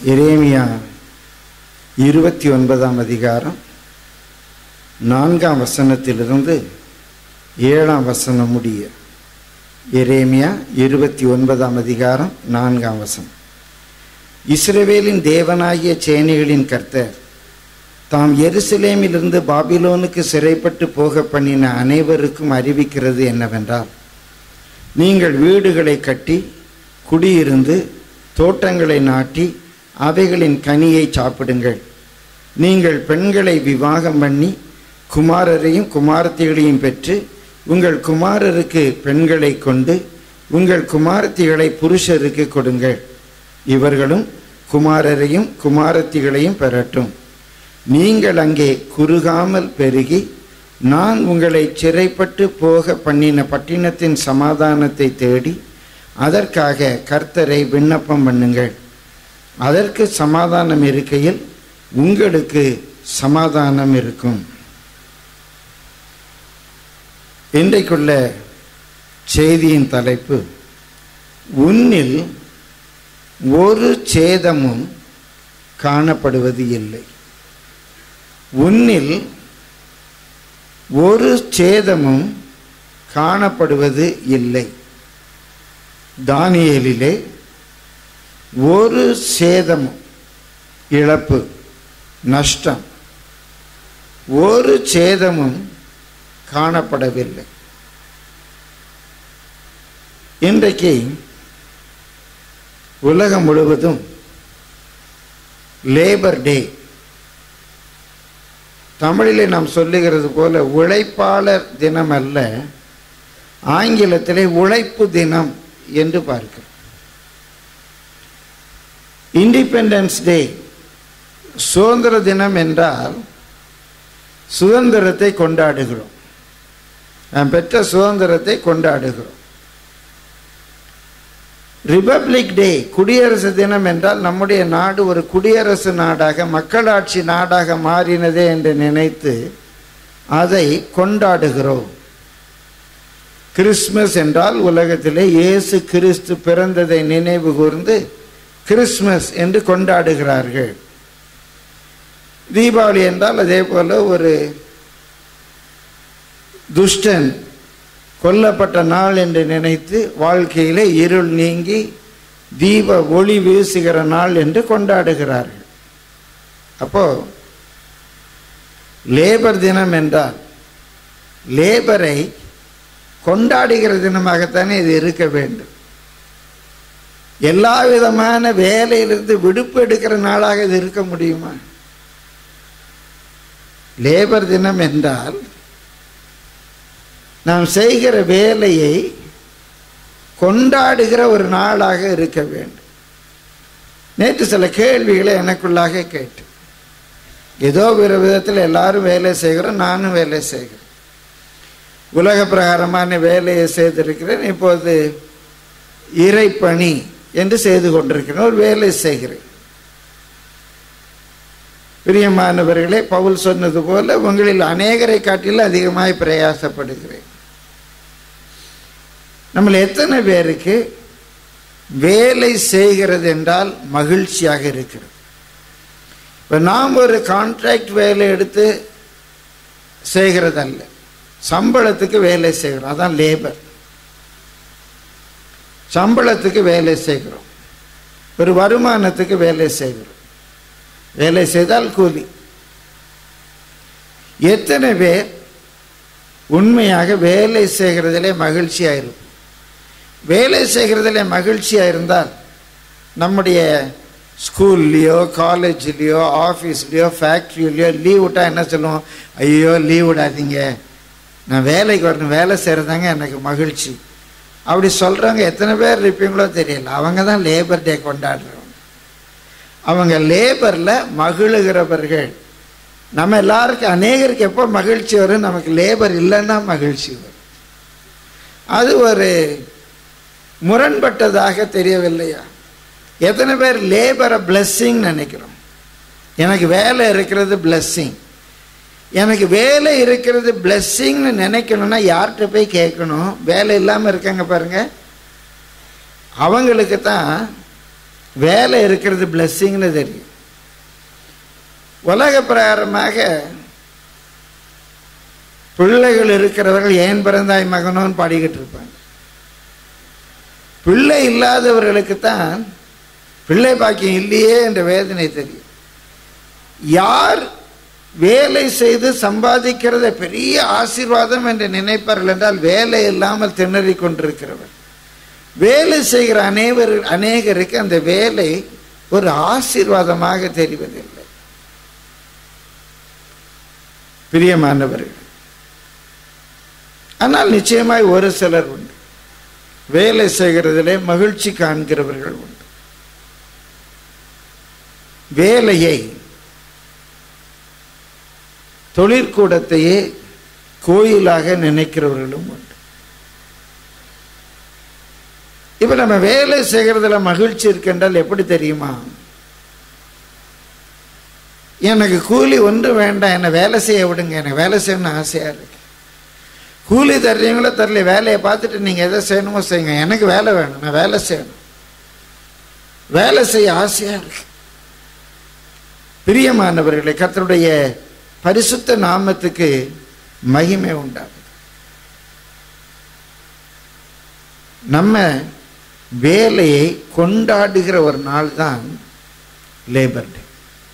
எரேமியா இருபத்தி ஒன்பதாம் அதிகாரம் நான்காம் வசனத்திலிருந்து ஏழாம் வசனம் முடிய எரேமியா இருபத்தி ஒன்பதாம் அதிகாரம் நான்காம் வசனம் இஸ்ரவேலின் தேவனாகிய சேனைகளின் கர்த்தர் தாம் எருசலேமிலிருந்து பாபிலோனுக்கு சிறைப்பட்டு போக பண்ணின அனைவருக்கும் அறிவிக்கிறது என்னவென்றால் நீங்கள் வீடுகளை கட்டி குடியிருந்து தோட்டங்களை நாட்டி அவைகளின் கனியை சாப்பிடுங்கள் நீங்கள் பெண்களை விவாகம் பண்ணி குமாரரையும் குமாரத்திகளையும் பெற்று உங்கள் குமாரருக்கு பெண்களை கொண்டு உங்கள் குமாரத்திகளை புருஷருக்கு கொடுங்கள் இவர்களும் குமாரரையும் குமாரத்திகளையும் பெறட்டும் நீங்கள் அங்கே குறுகாமல் பெருகி நான் உங்களை சிறைப்பட்டு போக பண்ணின பட்டினத்தின் சமாதானத்தை தேடி அதற்காக கர்த்தரை விண்ணப்பம் பண்ணுங்கள் அதற்கு சமாதானம் இருக்கையில் உங்களுக்கு சமாதானம் இருக்கும் இன்றைக்குள்ள செய்தியின் தலைப்பு உன்னில் ஒரு சேதமும் காணப்படுவது இல்லை உன்னில் ஒரு சேதமும் காணப்படுவது இல்லை தானியேலிலே ஒரு சேதமும் இழப்பு நஷ்டம் ஒரு சேதமும் காணப்படவில்லை இன்றைக்கு உலகம் முழுவதும் லேபர் டே தமிழிலே நாம் சொல்லுகிறது போல உழைப்பாளர் தினம் அல்ல ஆங்கிலத்திலே உழைப்பு தினம் என்று பார்க்கிறோம் இண்டிபெண்டன்ஸ் டே சுதந்திர தினம் என்றால் சுதந்திரத்தை கொண்டாடுகிறோம் நாம் பெற்ற சுதந்திரத்தை கொண்டாடுகிறோம் ரிபப்ளிக் டே குடியரசு தினம் என்றால் நம்முடைய நாடு ஒரு குடியரசு நாடாக மக்களாட்சி நாடாக மாறினதே என்று நினைத்து அதை கொண்டாடுகிறோம் கிறிஸ்மஸ் என்றால் உலகத்திலே இயேசு கிறிஸ்து பிறந்ததை நினைவு கூர்ந்து கிறிஸ்மஸ் என்று கொண்டாடுகிறார்கள் தீபாவளி என்றால் அதே போல ஒரு துஷ்டன் கொல்லப்பட்ட நாள் என்று நினைத்து வாழ்க்கையிலே இருள் நீங்கி தீப ஒளி வீசுகிற நாள் என்று கொண்டாடுகிறார்கள் அப்போ லேபர் தினம் என்றால் லேபரை கொண்டாடுகிற தினமாகத்தானே இது இருக்க வேண்டும் எல்லா விதமான வேலையிலிருந்து விடுப்பு எடுக்கிற நாளாக இது இருக்க முடியுமா லேபர் தினம் என்றால் நாம் செய்கிற வேலையை கொண்டாடுகிற ஒரு நாளாக இருக்க வேண்டும் நேற்று சில கேள்விகளை எனக்குள்ளாக கேட்டு ஏதோ ஒரு விதத்தில் எல்லாரும் வேலை செய்கிறோம் நானும் வேலை செய்கிறேன் உலக பிரகாரமான வேலையை செய்திருக்கிறேன் இப்போது இறைப்பணி என்று செய்து கொண்டிருக்கிறேன் ஒரு வேலை செய்கிறேன் பிரியமானவர்களே பவுல் சொன்னது போல உங்களில் அநேகரை காட்டிலும் அதிகமாய் பிரயாசப்படுகிறேன் நம்மள எத்தனை பேருக்கு வேலை செய்கிறது என்றால் மகிழ்ச்சியாக இருக்கிறது இப்போ நாம் ஒரு கான்ட்ராக்ட் வேலை எடுத்து செய்கிறதல்ல சம்பளத்துக்கு வேலை செய்கிறோம் அதான் லேபர் சம்பளத்துக்கு வேலை செய்கிறோம் ஒரு வருமானத்துக்கு வேலை செய்கிறோம் வேலை செய்தால் கூலி எத்தனை பேர் உண்மையாக வேலை செய்கிறதிலே மகிழ்ச்சியாக இருக்கும் வேலை செய்கிறதிலே மகிழ்ச்சியாக இருந்தால் நம்முடைய ஸ்கூல்லையோ காலேஜ்லேயோ ஆஃபீஸ்லேயோ ஃபேக்ட்ரியிலையோ லீவ் விட்டால் என்ன சொல்லுவோம் ஐயோ லீவ் விடாதீங்க நான் வேலைக்கு வரணும் வேலை செய்கிறதாங்க எனக்கு மகிழ்ச்சி அப்படி சொல்கிறவங்க எத்தனை பேர் இருப்பீங்களோ தெரியல அவங்க தான் லேபர் டே கொண்டாடுறவங்க அவங்க லேபரில் மகிழுகிறவர்கள் நம்ம எல்லாருக்கும் அநேகருக்கு எப்போ மகிழ்ச்சி வரும் நமக்கு லேபர் இல்லைன்னா மகிழ்ச்சி வரும் அது ஒரு முரண்பட்டதாக தெரியவில்லையா எத்தனை பேர் லேபரை பிளஸ்ஸிங் நினைக்கிறோம் எனக்கு வேலை இருக்கிறது பிளஸ்ஸிங் எனக்கு வேலை இருக்கிறது பிளஸ்ஸிங்னு நினைக்கணும்னா யார்கிட்ட போய் கேட்கணும் வேலை இல்லாமல் இருக்காங்க பாருங்க அவங்களுக்கு தான் வேலை இருக்கிறது பிளஸ்ஸிங்னு தெரியும் உலக பிரகாரமாக பிள்ளைகள் இருக்கிறவர்கள் ஏன் பிறந்தாய் மகனோன்னு பாடிக்கிட்டு இருப்பாங்க பிள்ளை இல்லாதவர்களுக்கு தான் பிள்ளை பாக்கியம் இல்லையே என்ற வேதனை தெரியும் யார் வேலை செய்து சம்பாதிக்கிறத பெரிய ஆசீர்வாதம் என்று நினைப்பார்கள் என்றால் வேலை இல்லாமல் திணறிக் கொண்டிருக்கிறவர் வேலை செய்கிற அனைவர் அநேகருக்கு அந்த வேலை ஒரு ஆசீர்வாதமாக தெரிவதில்லை பிரியமானவர்கள் ஆனால் நிச்சயமாய் ஒரு சிலர் உண்டு வேலை செய்கிறதிலே மகிழ்ச்சி காண்கிறவர்கள் உண்டு வேலையை தொழிற்கூடத்தையே கோயிலாக நினைக்கிறவர்களும் உண்டு இப்ப நம்ம வேலை செய்கிறதுல மகிழ்ச்சி இருக்கின்றால் எப்படி தெரியுமா எனக்கு கூலி ஒன்று வேண்டாம் என்னை வேலை செய்ய விடுங்க எனக்கு வேலை செய்யணும்னு ஆசையா இருக்கு கூலி தர்றீங்களோ தரல வேலையை பார்த்துட்டு நீங்க எதை செய்யணுமோ செய்யுங்க எனக்கு வேலை வேணும் நான் வேலை செய்யணும் வேலை செய்ய ஆசையா இருக்கு பிரியமானவர்களே கர்த்தருடைய பரிசுத்த நாமத்துக்கு மகிமை உண்டாகுது நம்ம வேலையை கொண்டாடுகிற ஒரு நாள் தான் லேபர் டே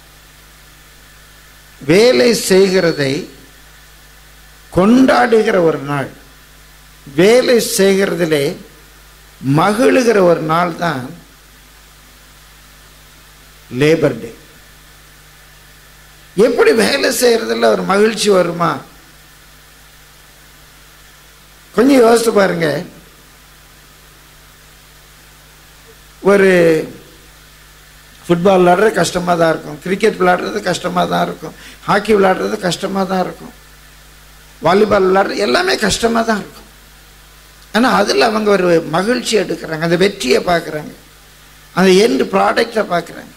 வேலை செய்கிறதை கொண்டாடுகிற ஒரு நாள் வேலை செய்கிறதிலே மகிழுகிற ஒரு நாள் தான் லேபர் டே எப்படி வேலை செய்யறதுல ஒரு மகிழ்ச்சி வருமா கொஞ்சம் யோசித்து பாருங்க ஒரு ஃபுட்பால் விளாடுறது கஷ்டமாக தான் இருக்கும் கிரிக்கெட் விளாடுறது கஷ்டமாக தான் இருக்கும் ஹாக்கி விளாடுறது கஷ்டமாக தான் இருக்கும் வாலிபால் விளாடுறது எல்லாமே கஷ்டமாக தான் இருக்கும் ஆனால் அதில் அவங்க ஒரு மகிழ்ச்சி எடுக்கிறாங்க அந்த வெற்றியை பார்க்குறாங்க அந்த எண்டு ப்ராடக்டை பார்க்குறாங்க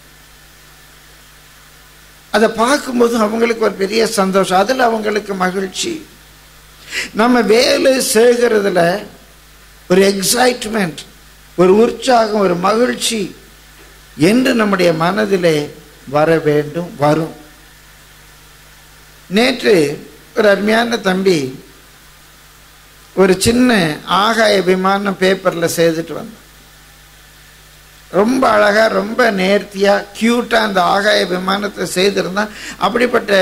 அதை பார்க்கும்போது அவங்களுக்கு ஒரு பெரிய சந்தோஷம் அதில் அவங்களுக்கு மகிழ்ச்சி நம்ம வேலை செய்கிறதுல ஒரு எக்ஸைட்மெண்ட் ஒரு உற்சாகம் ஒரு மகிழ்ச்சி என்று நம்முடைய மனதிலே வர வேண்டும் வரும் நேற்று ஒரு அருமையான தம்பி ஒரு சின்ன ஆகாய விமானம் பேப்பரில் செய்துட்டு வந்தோம் ரொம்ப அழகா ரொம்ப நேர்த்தியா கியூட்டா அந்த ஆகாய விமானத்தை செய்திருந்தான் அப்படிப்பட்ட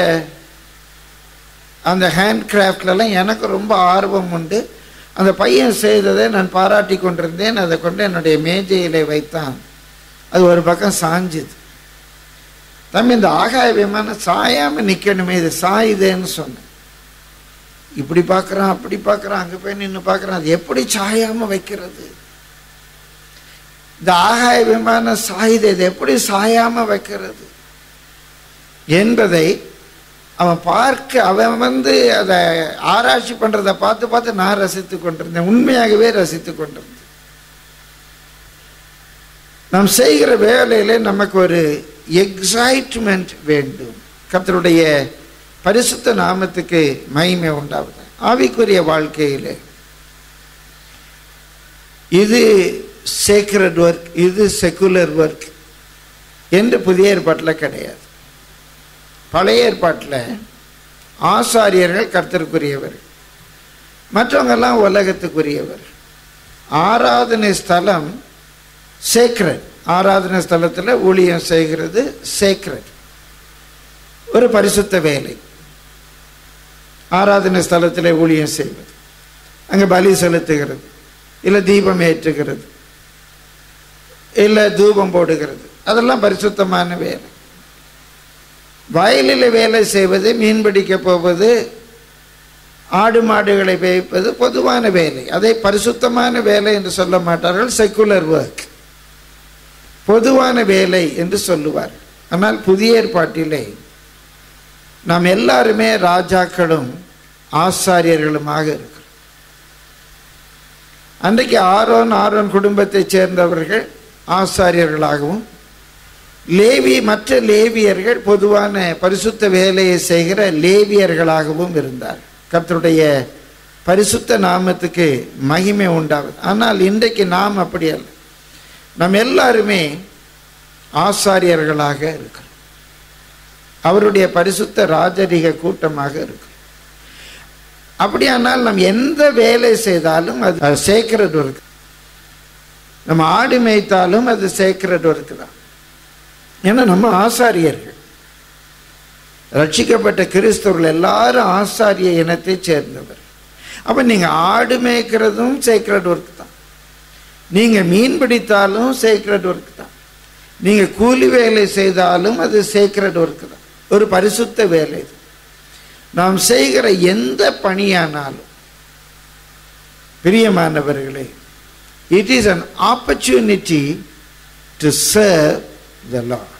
அந்த ஹேண்ட் கிராஃப்ட்லலாம் எனக்கு ரொம்ப ஆர்வம் உண்டு அந்த பையன் செய்ததை நான் பாராட்டி கொண்டிருந்தேன் அதை கொண்டு என்னுடைய மேஜையிலே வைத்தான் அது ஒரு பக்கம் சாஞ்சுது தம்பி இந்த ஆகாய விமானம் சாயாம நிக்கணுமே இது சாயுதேன்னு சொன்னேன் இப்படி பார்க்கறான் அப்படி பார்க்கறான் அங்க போய் நின்று பார்க்கறான் அது எப்படி சாயாம வைக்கிறது இந்த ஆகாய விமானம் சாயுது இது எப்படி சாயாம வைக்கிறது என்பதை அவன் பார்க்க அவன் வந்து அதை ஆராய்ச்சி பண்றதை பார்த்து பார்த்து நான் ரசித்து கொண்டிருந்தேன் உண்மையாகவே ரசித்து கொண்டிருந்தேன் நாம் செய்கிற வேலையில நமக்கு ஒரு எக்ஸைட்மெண்ட் வேண்டும் கர்த்தருடைய பரிசுத்த நாமத்துக்கு மகிமை உண்டாவது ஆவிக்குரிய வாழ்க்கையிலே இது சேக்ரட் ஒர்க் இது செக்குலர் ஒர்க் என்று புதிய ஏற்பாட்டில் கிடையாது பழைய ஏற்பாட்டில் ஆசாரியர்கள் கர்த்தருக்குரியவர் மற்றவங்கெல்லாம் உலகத்துக்குரியவர் ஆராதனை ஸ்தலம் சேக்ரட் ஆராதனை ஸ்தலத்தில் ஊழியம் செய்கிறது சேக்ரட் ஒரு பரிசுத்த வேலை ஆராதனை ஸ்தலத்தில் ஊழியம் செய்வது அங்கே பலி செலுத்துகிறது இல்லை தீபம் ஏற்றுகிறது இல்லை தூபம் போடுகிறது அதெல்லாம் பரிசுத்தமான வேலை வயலில் வேலை செய்வது மீன் பிடிக்க போவது ஆடு மாடுகளை மேய்ப்பது பொதுவான வேலை அதை பரிசுத்தமான வேலை என்று சொல்ல மாட்டார்கள் செக்குலர் ஒர்க் பொதுவான வேலை என்று சொல்லுவார் ஆனால் புதிய ஏற்பாட்டிலே நாம் எல்லாருமே ராஜாக்களும் ஆசாரியர்களுமாக இருக்கிறோம் அன்றைக்கு ஆரோன் ஆரோன் குடும்பத்தைச் சேர்ந்தவர்கள் ஆசாரியர்களாகவும் லேவி மற்ற லேவியர்கள் பொதுவான பரிசுத்த வேலையை செய்கிற லேவியர்களாகவும் இருந்தார் கர்த்தருடைய பரிசுத்த நாமத்துக்கு மகிமை உண்டாகுது ஆனால் இன்றைக்கு நாம் அப்படி அல்ல நம்ம எல்லாருமே ஆசாரியர்களாக இருக்கிறோம் அவருடைய பரிசுத்த ராஜரிக கூட்டமாக இருக்கிறோம் அப்படியானால் நாம் எந்த வேலை செய்தாலும் அது சேக்ரட் ஒர்க் நம்ம ஆடு மேய்த்தாலும் அது சேக்ரட் ஒர்க் தான் ஏன்னா நம்ம ஆசாரியர்கள் ரட்சிக்கப்பட்ட கிறிஸ்தவர்கள் எல்லாரும் ஆசாரிய இனத்தை சேர்ந்தவர் அப்ப நீங்க ஆடு மேய்க்கிறதும் சேக்ரட் ஒர்க் தான் நீங்க மீன் பிடித்தாலும் சேக்ரட் ஒர்க் தான் நீங்க கூலி வேலை செய்தாலும் அது சேக்ரட் ஒர்க் தான் ஒரு பரிசுத்த வேலை இது நாம் செய்கிற எந்த பணியானாலும் பிரியமானவர்களே it is an opportunity to serve the lord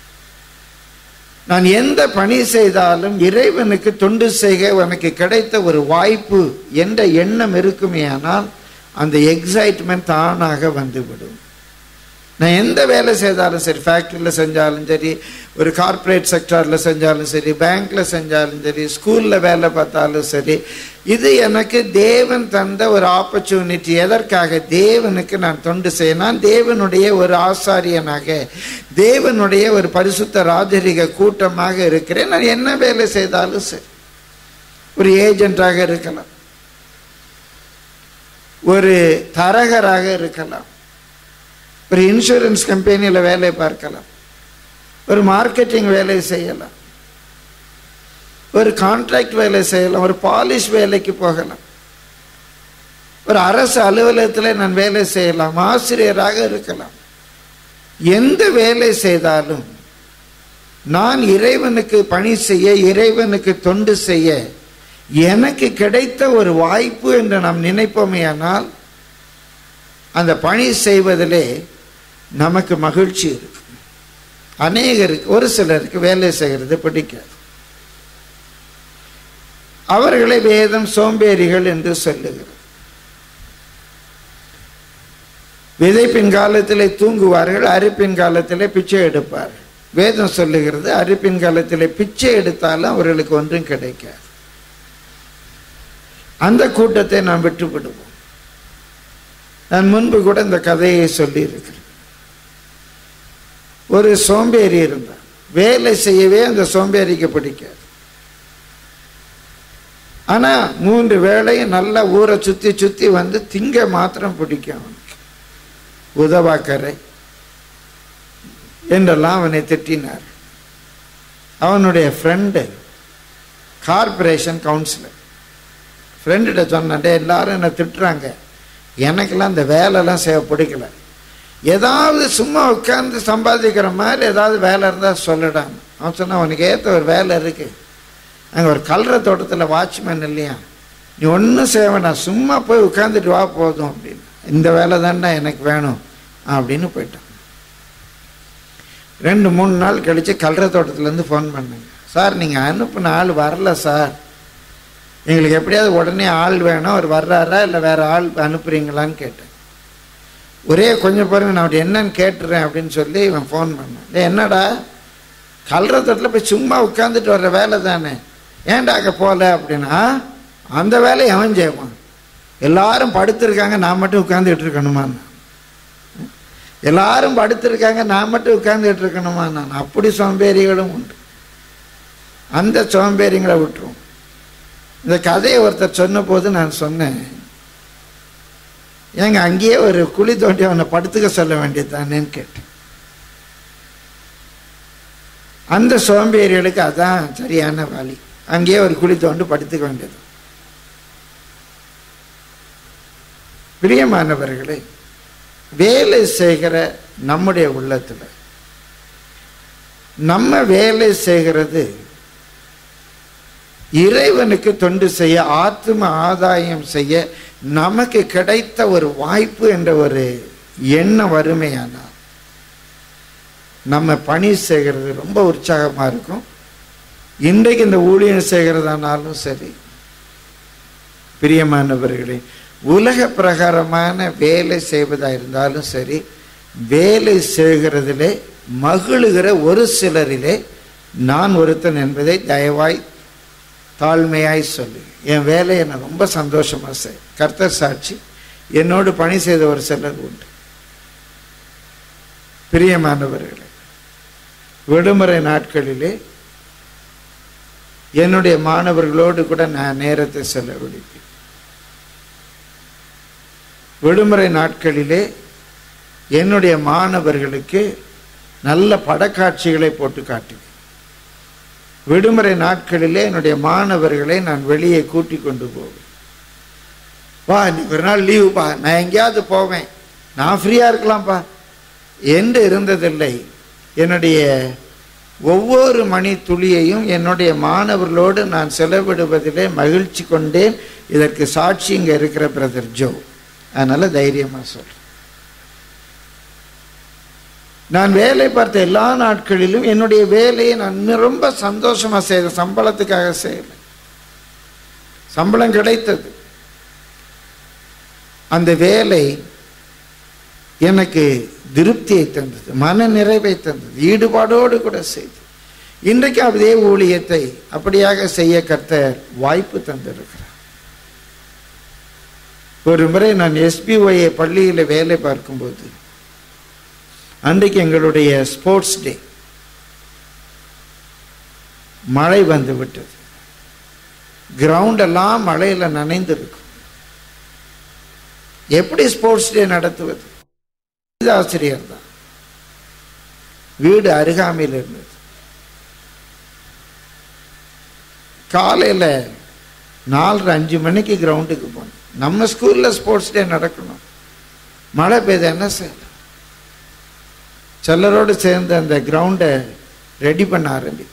நான் எந்த பணி செய்தாலும் இறைவனுக்கு தொண்டு செய்க எனக்கு கிடைத்த ஒரு வாய்ப்பு என்ற எண்ணம் இருக்குமேயானால் அந்த எக்ஸைட்மெண்ட் தானாக வந்துவிடும் நான் எந்த வேலை செய்தாலும் சரி ஃபேக்ட்ரியில் செஞ்சாலும் சரி ஒரு கார்ப்பரேட் செக்டாரில் செஞ்சாலும் சரி பேங்க்கில் செஞ்சாலும் சரி ஸ்கூலில் வேலை பார்த்தாலும் சரி இது எனக்கு தேவன் தந்த ஒரு ஆப்பர்ச்சுனிட்டி எதற்காக தேவனுக்கு நான் தொண்டு செய்ய நான் தேவனுடைய ஒரு ஆசாரியனாக தேவனுடைய ஒரு பரிசுத்த ராஜரிக கூட்டமாக இருக்கிறேன் நான் என்ன வேலை செய்தாலும் சரி ஒரு ஏஜென்ட்டாக இருக்கலாம் ஒரு தரகராக இருக்கலாம் ஒரு இன்சூரன்ஸ் கம்பெனியில் வேலை பார்க்கலாம் ஒரு மார்க்கெட்டிங் வேலை செய்யலாம் ஒரு கான்ட்ராக்ட் வேலை செய்யலாம் ஒரு பாலிஷ் வேலைக்கு போகலாம் ஒரு அரசு அலுவலகத்தில் நான் வேலை செய்யலாம் ஆசிரியராக இருக்கலாம் எந்த வேலை செய்தாலும் நான் இறைவனுக்கு பணி செய்ய இறைவனுக்கு தொண்டு செய்ய எனக்கு கிடைத்த ஒரு வாய்ப்பு என்று நாம் நினைப்போமேயானால் அந்த பணி செய்வதிலே நமக்கு மகிழ்ச்சி இருக்கு அநேகருக்கு ஒரு சிலருக்கு வேலை செய்கிறது பிடிக்காது அவர்களை வேதம் சோம்பேறிகள் என்று சொல்லுகிறது விதைப்பின் காலத்திலே தூங்குவார்கள் அரிப்பின் காலத்திலே பிச்சை எடுப்பார்கள் வேதம் சொல்லுகிறது அரிப்பின் காலத்திலே பிச்சை எடுத்தாலும் அவர்களுக்கு ஒன்றும் கிடைக்காது அந்த கூட்டத்தை நாம் விட்டுவிடுவோம் நான் முன்பு கூட இந்த கதையை சொல்லி இருக்கிறேன் ஒரு சோம்பேறி இருந்தான் வேலை செய்யவே அந்த சோம்பேறிக்கு பிடிக்காது ஆனா மூன்று வேளையும் நல்லா ஊரை சுத்தி சுத்தி வந்து திங்க மாத்திரம் பிடிக்கும் அவனுக்கு உதவாக்கரை என்றெல்லாம் அவனை திட்டினார் அவனுடைய ஃப்ரெண்டு கார்பரேஷன் கவுன்சிலர் ஃப்ரெண்டுகிட்ட சொன்னே எல்லாரும் என்னை திட்டுறாங்க எனக்கெல்லாம் இந்த வேலைலாம் செய்ய பிடிக்கல ஏதாவது சும்மா உட்கார்ந்து சம்பாதிக்கிற மாதிரி ஏதாவது வேலை இருந்தால் சொல்லிடாம அவன் சொன்னான் அவனுக்கு ஏற்ற ஒரு வேலை இருக்கு அங்கே ஒரு கல்ற தோட்டத்தில் வாட்ச்மேன் இல்லையா நீ ஒன்றும் செய்ய வேண்டாம் சும்மா போய் உட்காந்துட்டு வா போதும் அப்படின்னு இந்த வேலை தானே எனக்கு வேணும் அப்படின்னு போயிட்டான் ரெண்டு மூணு நாள் கழித்து கல்ற தோட்டத்துலேருந்து ஃபோன் பண்ணாங்க சார் நீங்கள் அனுப்புன ஆள் வரல சார் எங்களுக்கு எப்படியாவது உடனே ஆள் வேணும் அவர் வர்றாரா இல்லை வேற ஆள் அனுப்புறீங்களான்னு கேட்டேன் ஒரே கொஞ்சம் பாருங்க நான் அவர்கிட்ட என்னன்னு கேட்டுறேன் அப்படின்னு சொல்லி இவன் ஃபோன் பண்ணான் டேய் என்னடா கல்ற தட்டில் போய் சும்மா உட்காந்துட்டு வர்ற வேலை தானே ஏன்டா அங்கே போகல அப்படின்னா அந்த வேலையை அவன் செய்வான் எல்லாரும் படுத்திருக்காங்க நான் மட்டும் உட்காந்துட்டு இருக்கணுமான்னு எல்லாரும் படுத்திருக்காங்க நான் மட்டும் உட்காந்துட்டு இருக்கணுமா நான் அப்படி சோம்பேறிகளும் உண்டு அந்த சோம்பேறிங்களை விட்டுருவோம் இந்த கதையை ஒருத்தர் சொன்ன போது நான் சொன்னேன் ஏங்க அங்கேயே ஒரு குழி தோண்டி அவனை படுத்துக்க சொல்ல வேண்டியதுதானேன்னு கேட்டேன் அந்த சோம்பேறிகளுக்கு அதான் சரியான வழி அங்கேயே ஒரு குழி தோண்டி படுத்துக்க வேண்டியது பிரியமானவர்களே வேலை செய்கிற நம்முடைய உள்ளத்துல நம்ம வேலை செய்கிறது இறைவனுக்கு தொண்டு செய்ய ஆத்ம ஆதாயம் செய்ய நமக்கு கிடைத்த ஒரு வாய்ப்பு என்ற ஒரு எண்ணம் வறுமையானால் நம்ம பணி செய்கிறது ரொம்ப உற்சாகமா இருக்கும் இன்றைக்கு இந்த ஊழியம் செய்கிறதானாலும் சரி பிரியமானவர்களே உலக பிரகாரமான வேலை செய்வதா இருந்தாலும் சரி வேலை செய்கிறதிலே மகிழுகிற ஒரு சிலரிலே நான் ஒருத்தன் என்பதை தயவாய் தாழ்மையாய் சொல்லு என் வேலையை நான் ரொம்ப சந்தோஷமா செய் கர்த்தர் சாட்சி என்னோடு பணி செய்த ஒரு சிலர் உண்டு பிரியமானவர்களே விடுமுறை நாட்களிலே என்னுடைய மாணவர்களோடு கூட நான் நேரத்தை செலவழிப்பேன் விடுமுறை நாட்களிலே என்னுடைய மாணவர்களுக்கு நல்ல படக்காட்சிகளை போட்டு காட்டுவேன் விடுமுறை நாட்களிலே என்னுடைய மாணவர்களை நான் வெளியே கூட்டி கொண்டு போவேன் வா நீ ஒரு நாள் லீவுப்பா நான் எங்கேயாவது போவேன் நான் ஃப்ரீயாக இருக்கலாம்ப்பா என்று இருந்ததில்லை என்னுடைய ஒவ்வொரு மணி துளியையும் என்னுடைய மாணவர்களோடு நான் செலவிடுவதிலே மகிழ்ச்சி கொண்டேன் இதற்கு சாட்சி இங்கே இருக்கிற பிரதர் ஜோ அதனால் தைரியமாக சொல்கிறேன் நான் வேலை பார்த்த எல்லா நாட்களிலும் என்னுடைய வேலையை நான் இன்னும் ரொம்ப சந்தோஷமாக செய்தேன் சம்பளத்துக்காக செய்யலை சம்பளம் கிடைத்தது அந்த வேலை எனக்கு திருப்தியை தந்தது மன நிறைவை தந்தது ஈடுபாடோடு கூட செய்து இன்றைக்கு அதே ஊழியத்தை அப்படியாக செய்ய கர்த்தர் வாய்ப்பு தந்திருக்கிறார் ஒரு முறை நான் எஸ்பிஒஏ பள்ளியில் வேலை பார்க்கும்போது அன்றைக்கு எங்களுடைய ஸ்போர்ட்ஸ் டே மழை வந்து விட்டது கிரவுண்ட் எல்லாம் மழையில் நனைந்திருக்கும் எப்படி ஸ்போர்ட்ஸ் டே நடத்துவது இது ஆசிரியர் தான் வீடு அருகாமையில் இருந்தது காலையில் நாலரை அஞ்சு மணிக்கு கிரவுண்டுக்கு போனோம் நம்ம ஸ்கூலில் ஸ்போர்ட்ஸ் டே நடக்கணும் மழை பெய்த என்ன செய்யலாம் சிலரோடு சேர்ந்து அந்த கிரவுண்டை ரெடி பண்ண ஆரம்பித்தேன்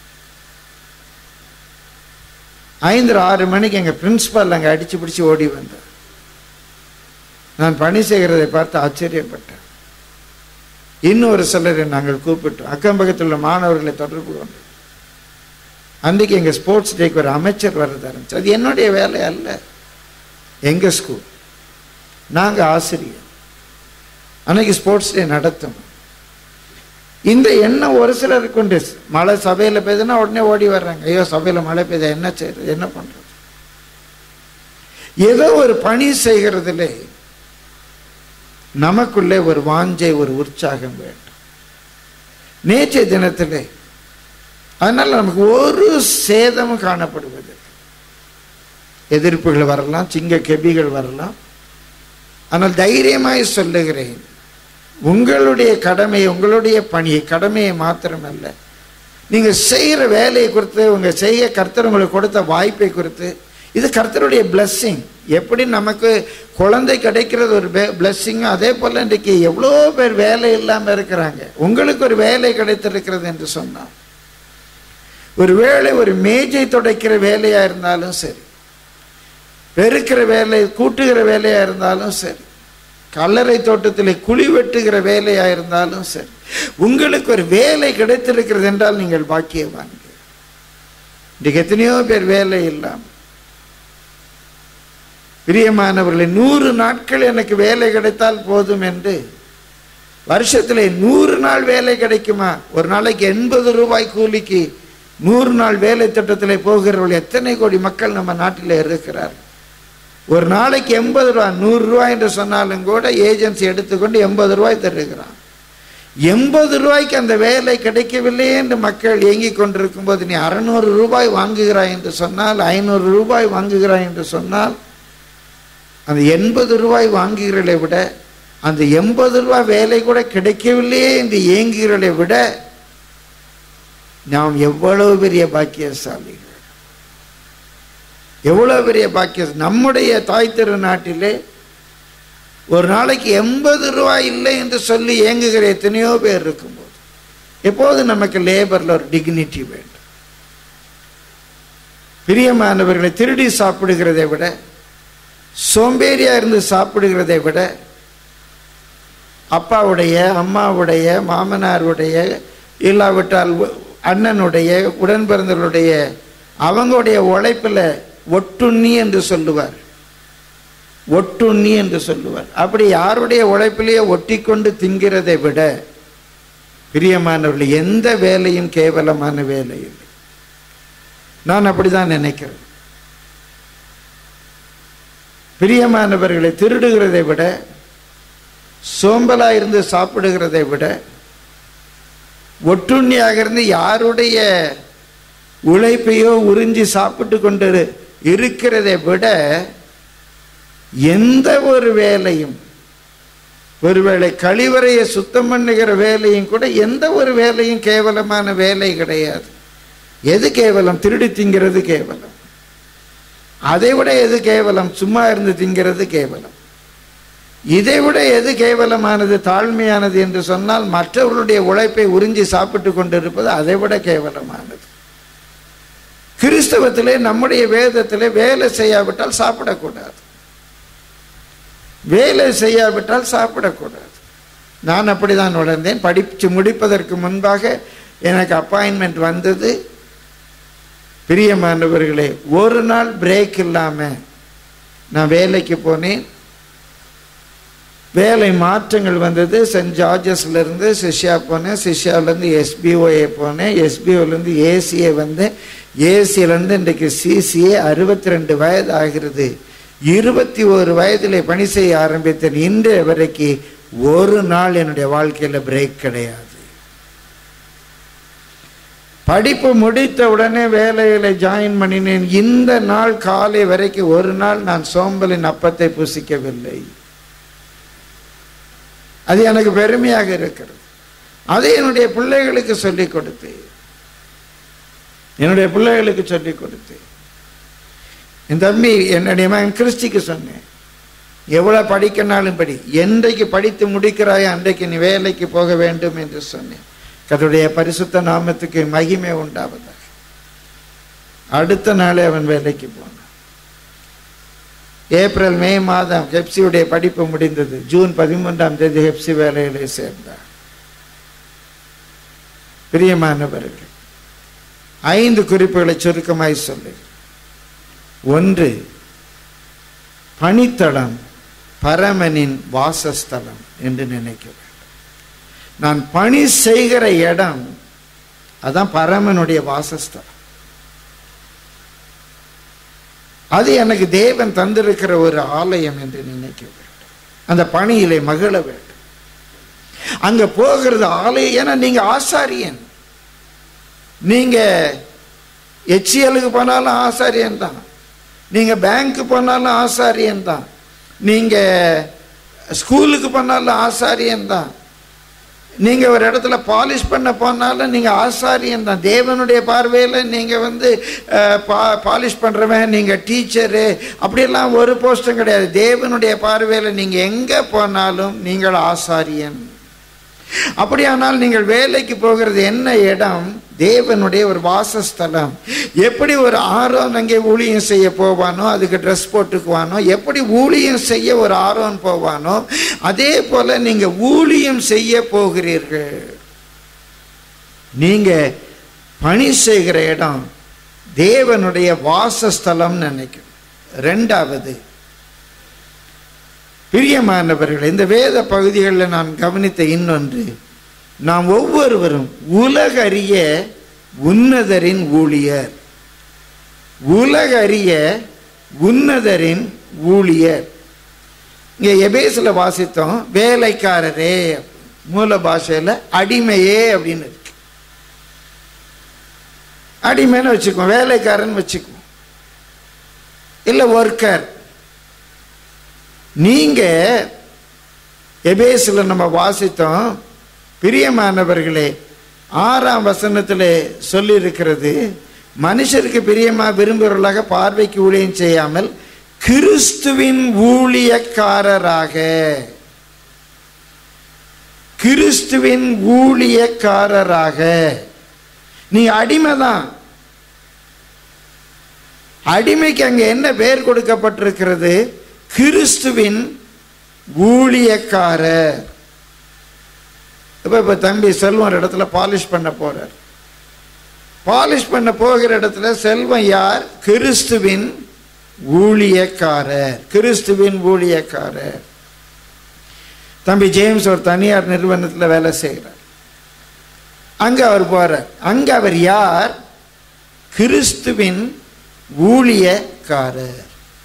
ஐந்து ஆறு மணிக்கு எங்கள் பிரின்ஸ்பால் அங்கே அடித்து பிடிச்சி ஓடி வந்தார் நான் பணி செய்கிறதை பார்த்து ஆச்சரியப்பட்டேன் இன்னொரு சிலரை நாங்கள் கூப்பிட்டோம் அக்கம் பக்கத்தில் உள்ள மாணவர்களை தொடர்பு கொண்டு அன்றைக்கு எங்கள் ஸ்போர்ட்ஸ் டேக்கு ஒரு அமைச்சர் வர்றது ஆரம்பிச்சு அது என்னுடைய வேலை அல்ல எங்கள் ஸ்கூல் நாங்கள் ஆசிரியர் அன்னைக்கு ஸ்போர்ட்ஸ் டே நடத்தணும் இந்த எண்ணம் ஒரு சிலருக்கு உண்டு மழை சபையில் பெய்யுதுன்னா உடனே ஓடி வர்றாங்க ஐயோ சபையில் மழை பெய்த என்ன செய்யறது என்ன பண்றது ஏதோ ஒரு பணி செய்கிறதுல நமக்குள்ளே ஒரு வாஞ்சை ஒரு உற்சாகம் வேண்டும் நேற்றைய தினத்திலே அதனால நமக்கு ஒரு சேதமும் காணப்படுவது எதிர்ப்புகள் வரலாம் சிங்க கெபிகள் வரலாம் ஆனால் தைரியமாய் சொல்லுகிறேன் உங்களுடைய கடமை உங்களுடைய பணியை கடமையை மாத்திரமல்ல நீங்க செய்யற வேலையை குறித்து உங்க செய்ய கர்த்தர் உங்களுக்கு கொடுத்த வாய்ப்பை குறித்து இது கர்த்தருடைய பிளஸ்ஸிங் எப்படி நமக்கு குழந்தை கிடைக்கிறது ஒரு பிளஸ்ஸிங் அதே போல இன்றைக்கு எவ்வளோ பேர் வேலை இல்லாமல் இருக்கிறாங்க உங்களுக்கு ஒரு வேலை கிடைத்திருக்கிறது என்று சொன்னால் ஒரு வேலை ஒரு மேஜை துடைக்கிற வேலையா இருந்தாலும் சரி பெருக்கிற வேலை கூட்டுகிற வேலையா இருந்தாலும் சரி கல்லறை தோட்டத்தில் குழி வெட்டுகிற வேலையா இருந்தாலும் சரி உங்களுக்கு ஒரு வேலை கிடைத்திருக்கிறது என்றால் நீங்கள் பாக்கியவான்கள் இன்றைக்கு எத்தனையோ பேர் வேலை இல்லாமல் பிரியமானவர்களே நூறு நாட்கள் எனக்கு வேலை கிடைத்தால் போதும் என்று வருஷத்தில் நூறு நாள் வேலை கிடைக்குமா ஒரு நாளைக்கு எண்பது ரூபாய் கூலிக்கு நூறு நாள் வேலை திட்டத்தில் போகிறவர்கள் எத்தனை கோடி மக்கள் நம்ம நாட்டில் இருக்கிறார் ஒரு நாளைக்கு எண்பது ரூபாய் நூறு ரூபாய் என்று சொன்னாலும் கூட ஏஜென்சி எடுத்துக்கொண்டு எண்பது ரூபாய் தருகிறான் எண்பது ரூபாய்க்கு அந்த வேலை கிடைக்கவில்லை என்று மக்கள் ஏங்கிக் கொண்டிருக்கும் போது நீ அறநூறு ரூபாய் வாங்குகிறாய் என்று சொன்னால் ஐநூறு ரூபாய் வாங்குகிறாய் என்று சொன்னால் அந்த எண்பது ரூபாய் வாங்குகிறதை விட அந்த எண்பது ரூபாய் வேலை கூட கிடைக்கவில்லையே என்று ஏங்குகிறதை விட நாம் எவ்வளவு பெரிய பாக்கியசாலிகள் எவ்வளவு பெரிய பாக்கிய நம்முடைய தாய் திருநாட்டிலே ஒரு நாளைக்கு எண்பது ரூபாய் இல்லை என்று சொல்லி ஏங்குகிற எத்தனையோ பேர் இருக்கும்போது எப்போது நமக்கு லேபரில் ஒரு டிக்னிட்டி வேண்டும் பிரியமானவர்களை திருடி சாப்பிடுகிறதை விட சோம்பேறியா இருந்து சாப்பிடுகிறதை விட அப்பாவுடைய அம்மாவுடைய மாமனாருடைய இல்லாவிட்டால் அண்ணனுடைய உடன் பிறந்தவர்களுடைய அவங்களுடைய உழைப்பில் ஒட்டுண்ணி என்று சொல்லுவார் ஒட்டுண்ணி என்று சொல்லுவார் அப்படி யாருடைய உழைப்பிலேயே ஒட்டி கொண்டு திங்கிறதை விட பிரியமானவர்கள் எந்த வேலையும் கேவலமான வேலை இல்லை நான் அப்படிதான் நினைக்கிறேன் பிரியமானவர்களை திருடுகிறதை விட சோம்பலா இருந்து சாப்பிடுகிறதை விட ஒட்டுண்ணியாக இருந்து யாருடைய உழைப்பையோ உறிஞ்சி சாப்பிட்டு கொண்டு இருக்கிறதை விட எந்த ஒரு வேலையும் ஒருவேளை கழிவறையை சுத்தம் பண்ணுகிற வேலையும் கூட எந்த ஒரு வேலையும் கேவலமான வேலை கிடையாது எது கேவலம் திருடி திங்கிறது கேவலம் அதை விட எது கேவலம் சும்மா இருந்து திங்கிறது கேவலம் இதை விட எது கேவலமானது தாழ்மையானது என்று சொன்னால் மற்றவர்களுடைய உழைப்பை உறிஞ்சி சாப்பிட்டு கொண்டிருப்பது அதை விட கேவலமானது கிறிஸ்தவத்திலே நம்முடைய வேதத்திலே வேலை செய்யாவிட்டால் சாப்பிடக்கூடாது வேலை செய்யாவிட்டால் சாப்பிடக்கூடாது நான் அப்படிதான் உணர்ந்தேன் படித்து முடிப்பதற்கு முன்பாக எனக்கு அப்பாயின்மெண்ட் வந்தது பிரியமானவர்களே ஒரு நாள் பிரேக் இல்லாமல் நான் வேலைக்கு போனேன் வேலை மாற்றங்கள் வந்தது சென்ட் ஜார்ஜஸ்லேருந்து சிஷ்யா போனேன் சிஷ்யாவிலேருந்து எஸ்பிஓஏ போனேன் எஸ்பிஓலேருந்து ஏசிஏ வந்தேன் ஏசியிலேருந்து இன்றைக்கு சிசிஏ அறுபத்தி ரெண்டு வயது ஆகிறது இருபத்தி ஒரு வயதில் பணி செய்ய ஆரம்பித்தேன் இன்றைய வரைக்கு ஒரு நாள் என்னுடைய வாழ்க்கையில் பிரேக் கிடையாது படிப்பு முடித்த உடனே வேலையில ஜாயின் பண்ணினேன் இந்த நாள் காலை வரைக்கும் ஒரு நாள் நான் சோம்பலின் அப்பத்தை புசிக்கவில்லை அது எனக்கு பெருமையாக இருக்கிறது அதை என்னுடைய பிள்ளைகளுக்கு சொல்லிக் கொடுத்தேன் என்னுடைய பிள்ளைகளுக்கு சொல்லிக் கொடுத்தேன் என் தம்பி என்னுடைய மகன் கிறிஸ்டிக்கு சொன்னேன் எவ்வளவு படிக்கனாலும் படி என்றைக்கு படித்து முடிக்கிறாயோ அன்றைக்கு நீ வேலைக்கு போக வேண்டும் என்று சொன்னேன் கர்த்தருடைய பரிசுத்த நாமத்துக்கு மகிமை உண்டாவதாக அடுத்த நாளே அவன் வேலைக்கு போனான் ஏப்ரல் மே மாதம் ஹெப்சியுடைய படிப்பு முடிந்தது ஜூன் பதிமூன்றாம் தேதி ஹெப்சி வேலையிலே சேர்ந்தார் பிரியமானவர்கள் ஐந்து குறிப்புகளை சுருக்கமாய் சொல்லு ஒன்று பணித்தளம் பரமனின் வாசஸ்தலம் என்று நினைக்க வேண்டும் நான் பணி செய்கிற இடம் அதான் பரமனுடைய வாசஸ்தலம் அது எனக்கு தேவன் தந்திருக்கிற ஒரு ஆலயம் என்று நினைக்க வேண்டும் அந்த பணியிலே மகிழ வேண்டும் அங்க போகிறது ஆலயம் ஏன்னா நீங்க ஆசாரியன் நீங்க எச்சியலுக்கு போனாலும் ஆசாரியன் தான் நீங்க பேங்க்கு போனாலும் ஆசாரியன் தான் நீங்க ஸ்கூலுக்கு போனாலும் ஆசாரியன் தான் நீங்க ஒரு இடத்துல பாலிஷ் பண்ண போனாலும் நீங்க ஆசாரியன் தான் தேவனுடைய பார்வையில் நீங்க வந்து அஹ், பா- பாலிஷ் பண்றவன் நீங்க டீச்சரு அப்படியெல்லாம் ஒரு போஸ்டும் கிடையாது தேவனுடைய பார்வையில் நீங்க எங்க போனாலும் நீங்கள் ஆசாரியன் அப்படியானால் நீங்கள் வேலைக்கு போகிறது என்ன இடம் தேவனுடைய ஒரு வாசஸ்தலம் எப்படி ஒரு ஆரோன் அங்கே ஊழியம் செய்ய போவானோ அதுக்கு ட்ரெஸ் போட்டுக்குவானோ எப்படி ஊழியம் செய்ய ஒரு ஆரோன் போவானோ அதே போல நீங்க ஊழியம் செய்ய போகிறீர்கள் நீங்க பணி செய்கிற இடம் தேவனுடைய வாசஸ்தலம் நினைக்கும் ரெண்டாவது பிரியமானவர்கள் இந்த வேத பகுதிகளில் நான் கவனித்த இன்னொன்று நாம் ஒவ்வொருவரும் உலக அறிய உன்னதரின் ஊழியர் உலக அறிய உன்னதரின் ஊழியர் இங்கே எபேசில் வாசித்தோம் வேலைக்காரரே மூல பாஷையில் அடிமையே அப்படின்னு இருக்கு அடிமைன்னு வச்சுக்குவோம் வேலைக்காரன் வச்சுக்குவோம் இல்லை ஒர்க்கர் நீங்க எபேசில் நம்ம வாசித்தோம் பிரியமானவர்களே ஆறாம் வசனத்தில் சொல்லி இருக்கிறது மனுஷருக்கு பிரியமா விரும்புகிறவர்களாக பார்வைக்கு ஊழியம் செய்யாமல் கிறிஸ்துவின் ஊழியக்காரராக கிறிஸ்துவின் ஊழியக்காரராக நீ அடிமைதான் அடிமைக்கு அங்க என்ன பெயர் கொடுக்கப்பட்டிருக்கிறது கிறிஸ்துவின் ஊழியக்காரர் இப்ப இப்ப தம்பி செல்வம் ஒரு இடத்துல பாலிஷ் பண்ண போறார் பாலிஷ் பண்ண போகிற இடத்துல செல்வம் யார் கிறிஸ்துவின் ஊழியக்காரர் கிறிஸ்துவின் ஊழியக்காரர் தம்பி ஜேம்ஸ் ஒரு தனியார் நிறுவனத்தில் வேலை செய்கிறார் அங்க அவர் போறார் அங்க அவர் யார் கிறிஸ்துவின் ஊழியக்காரர்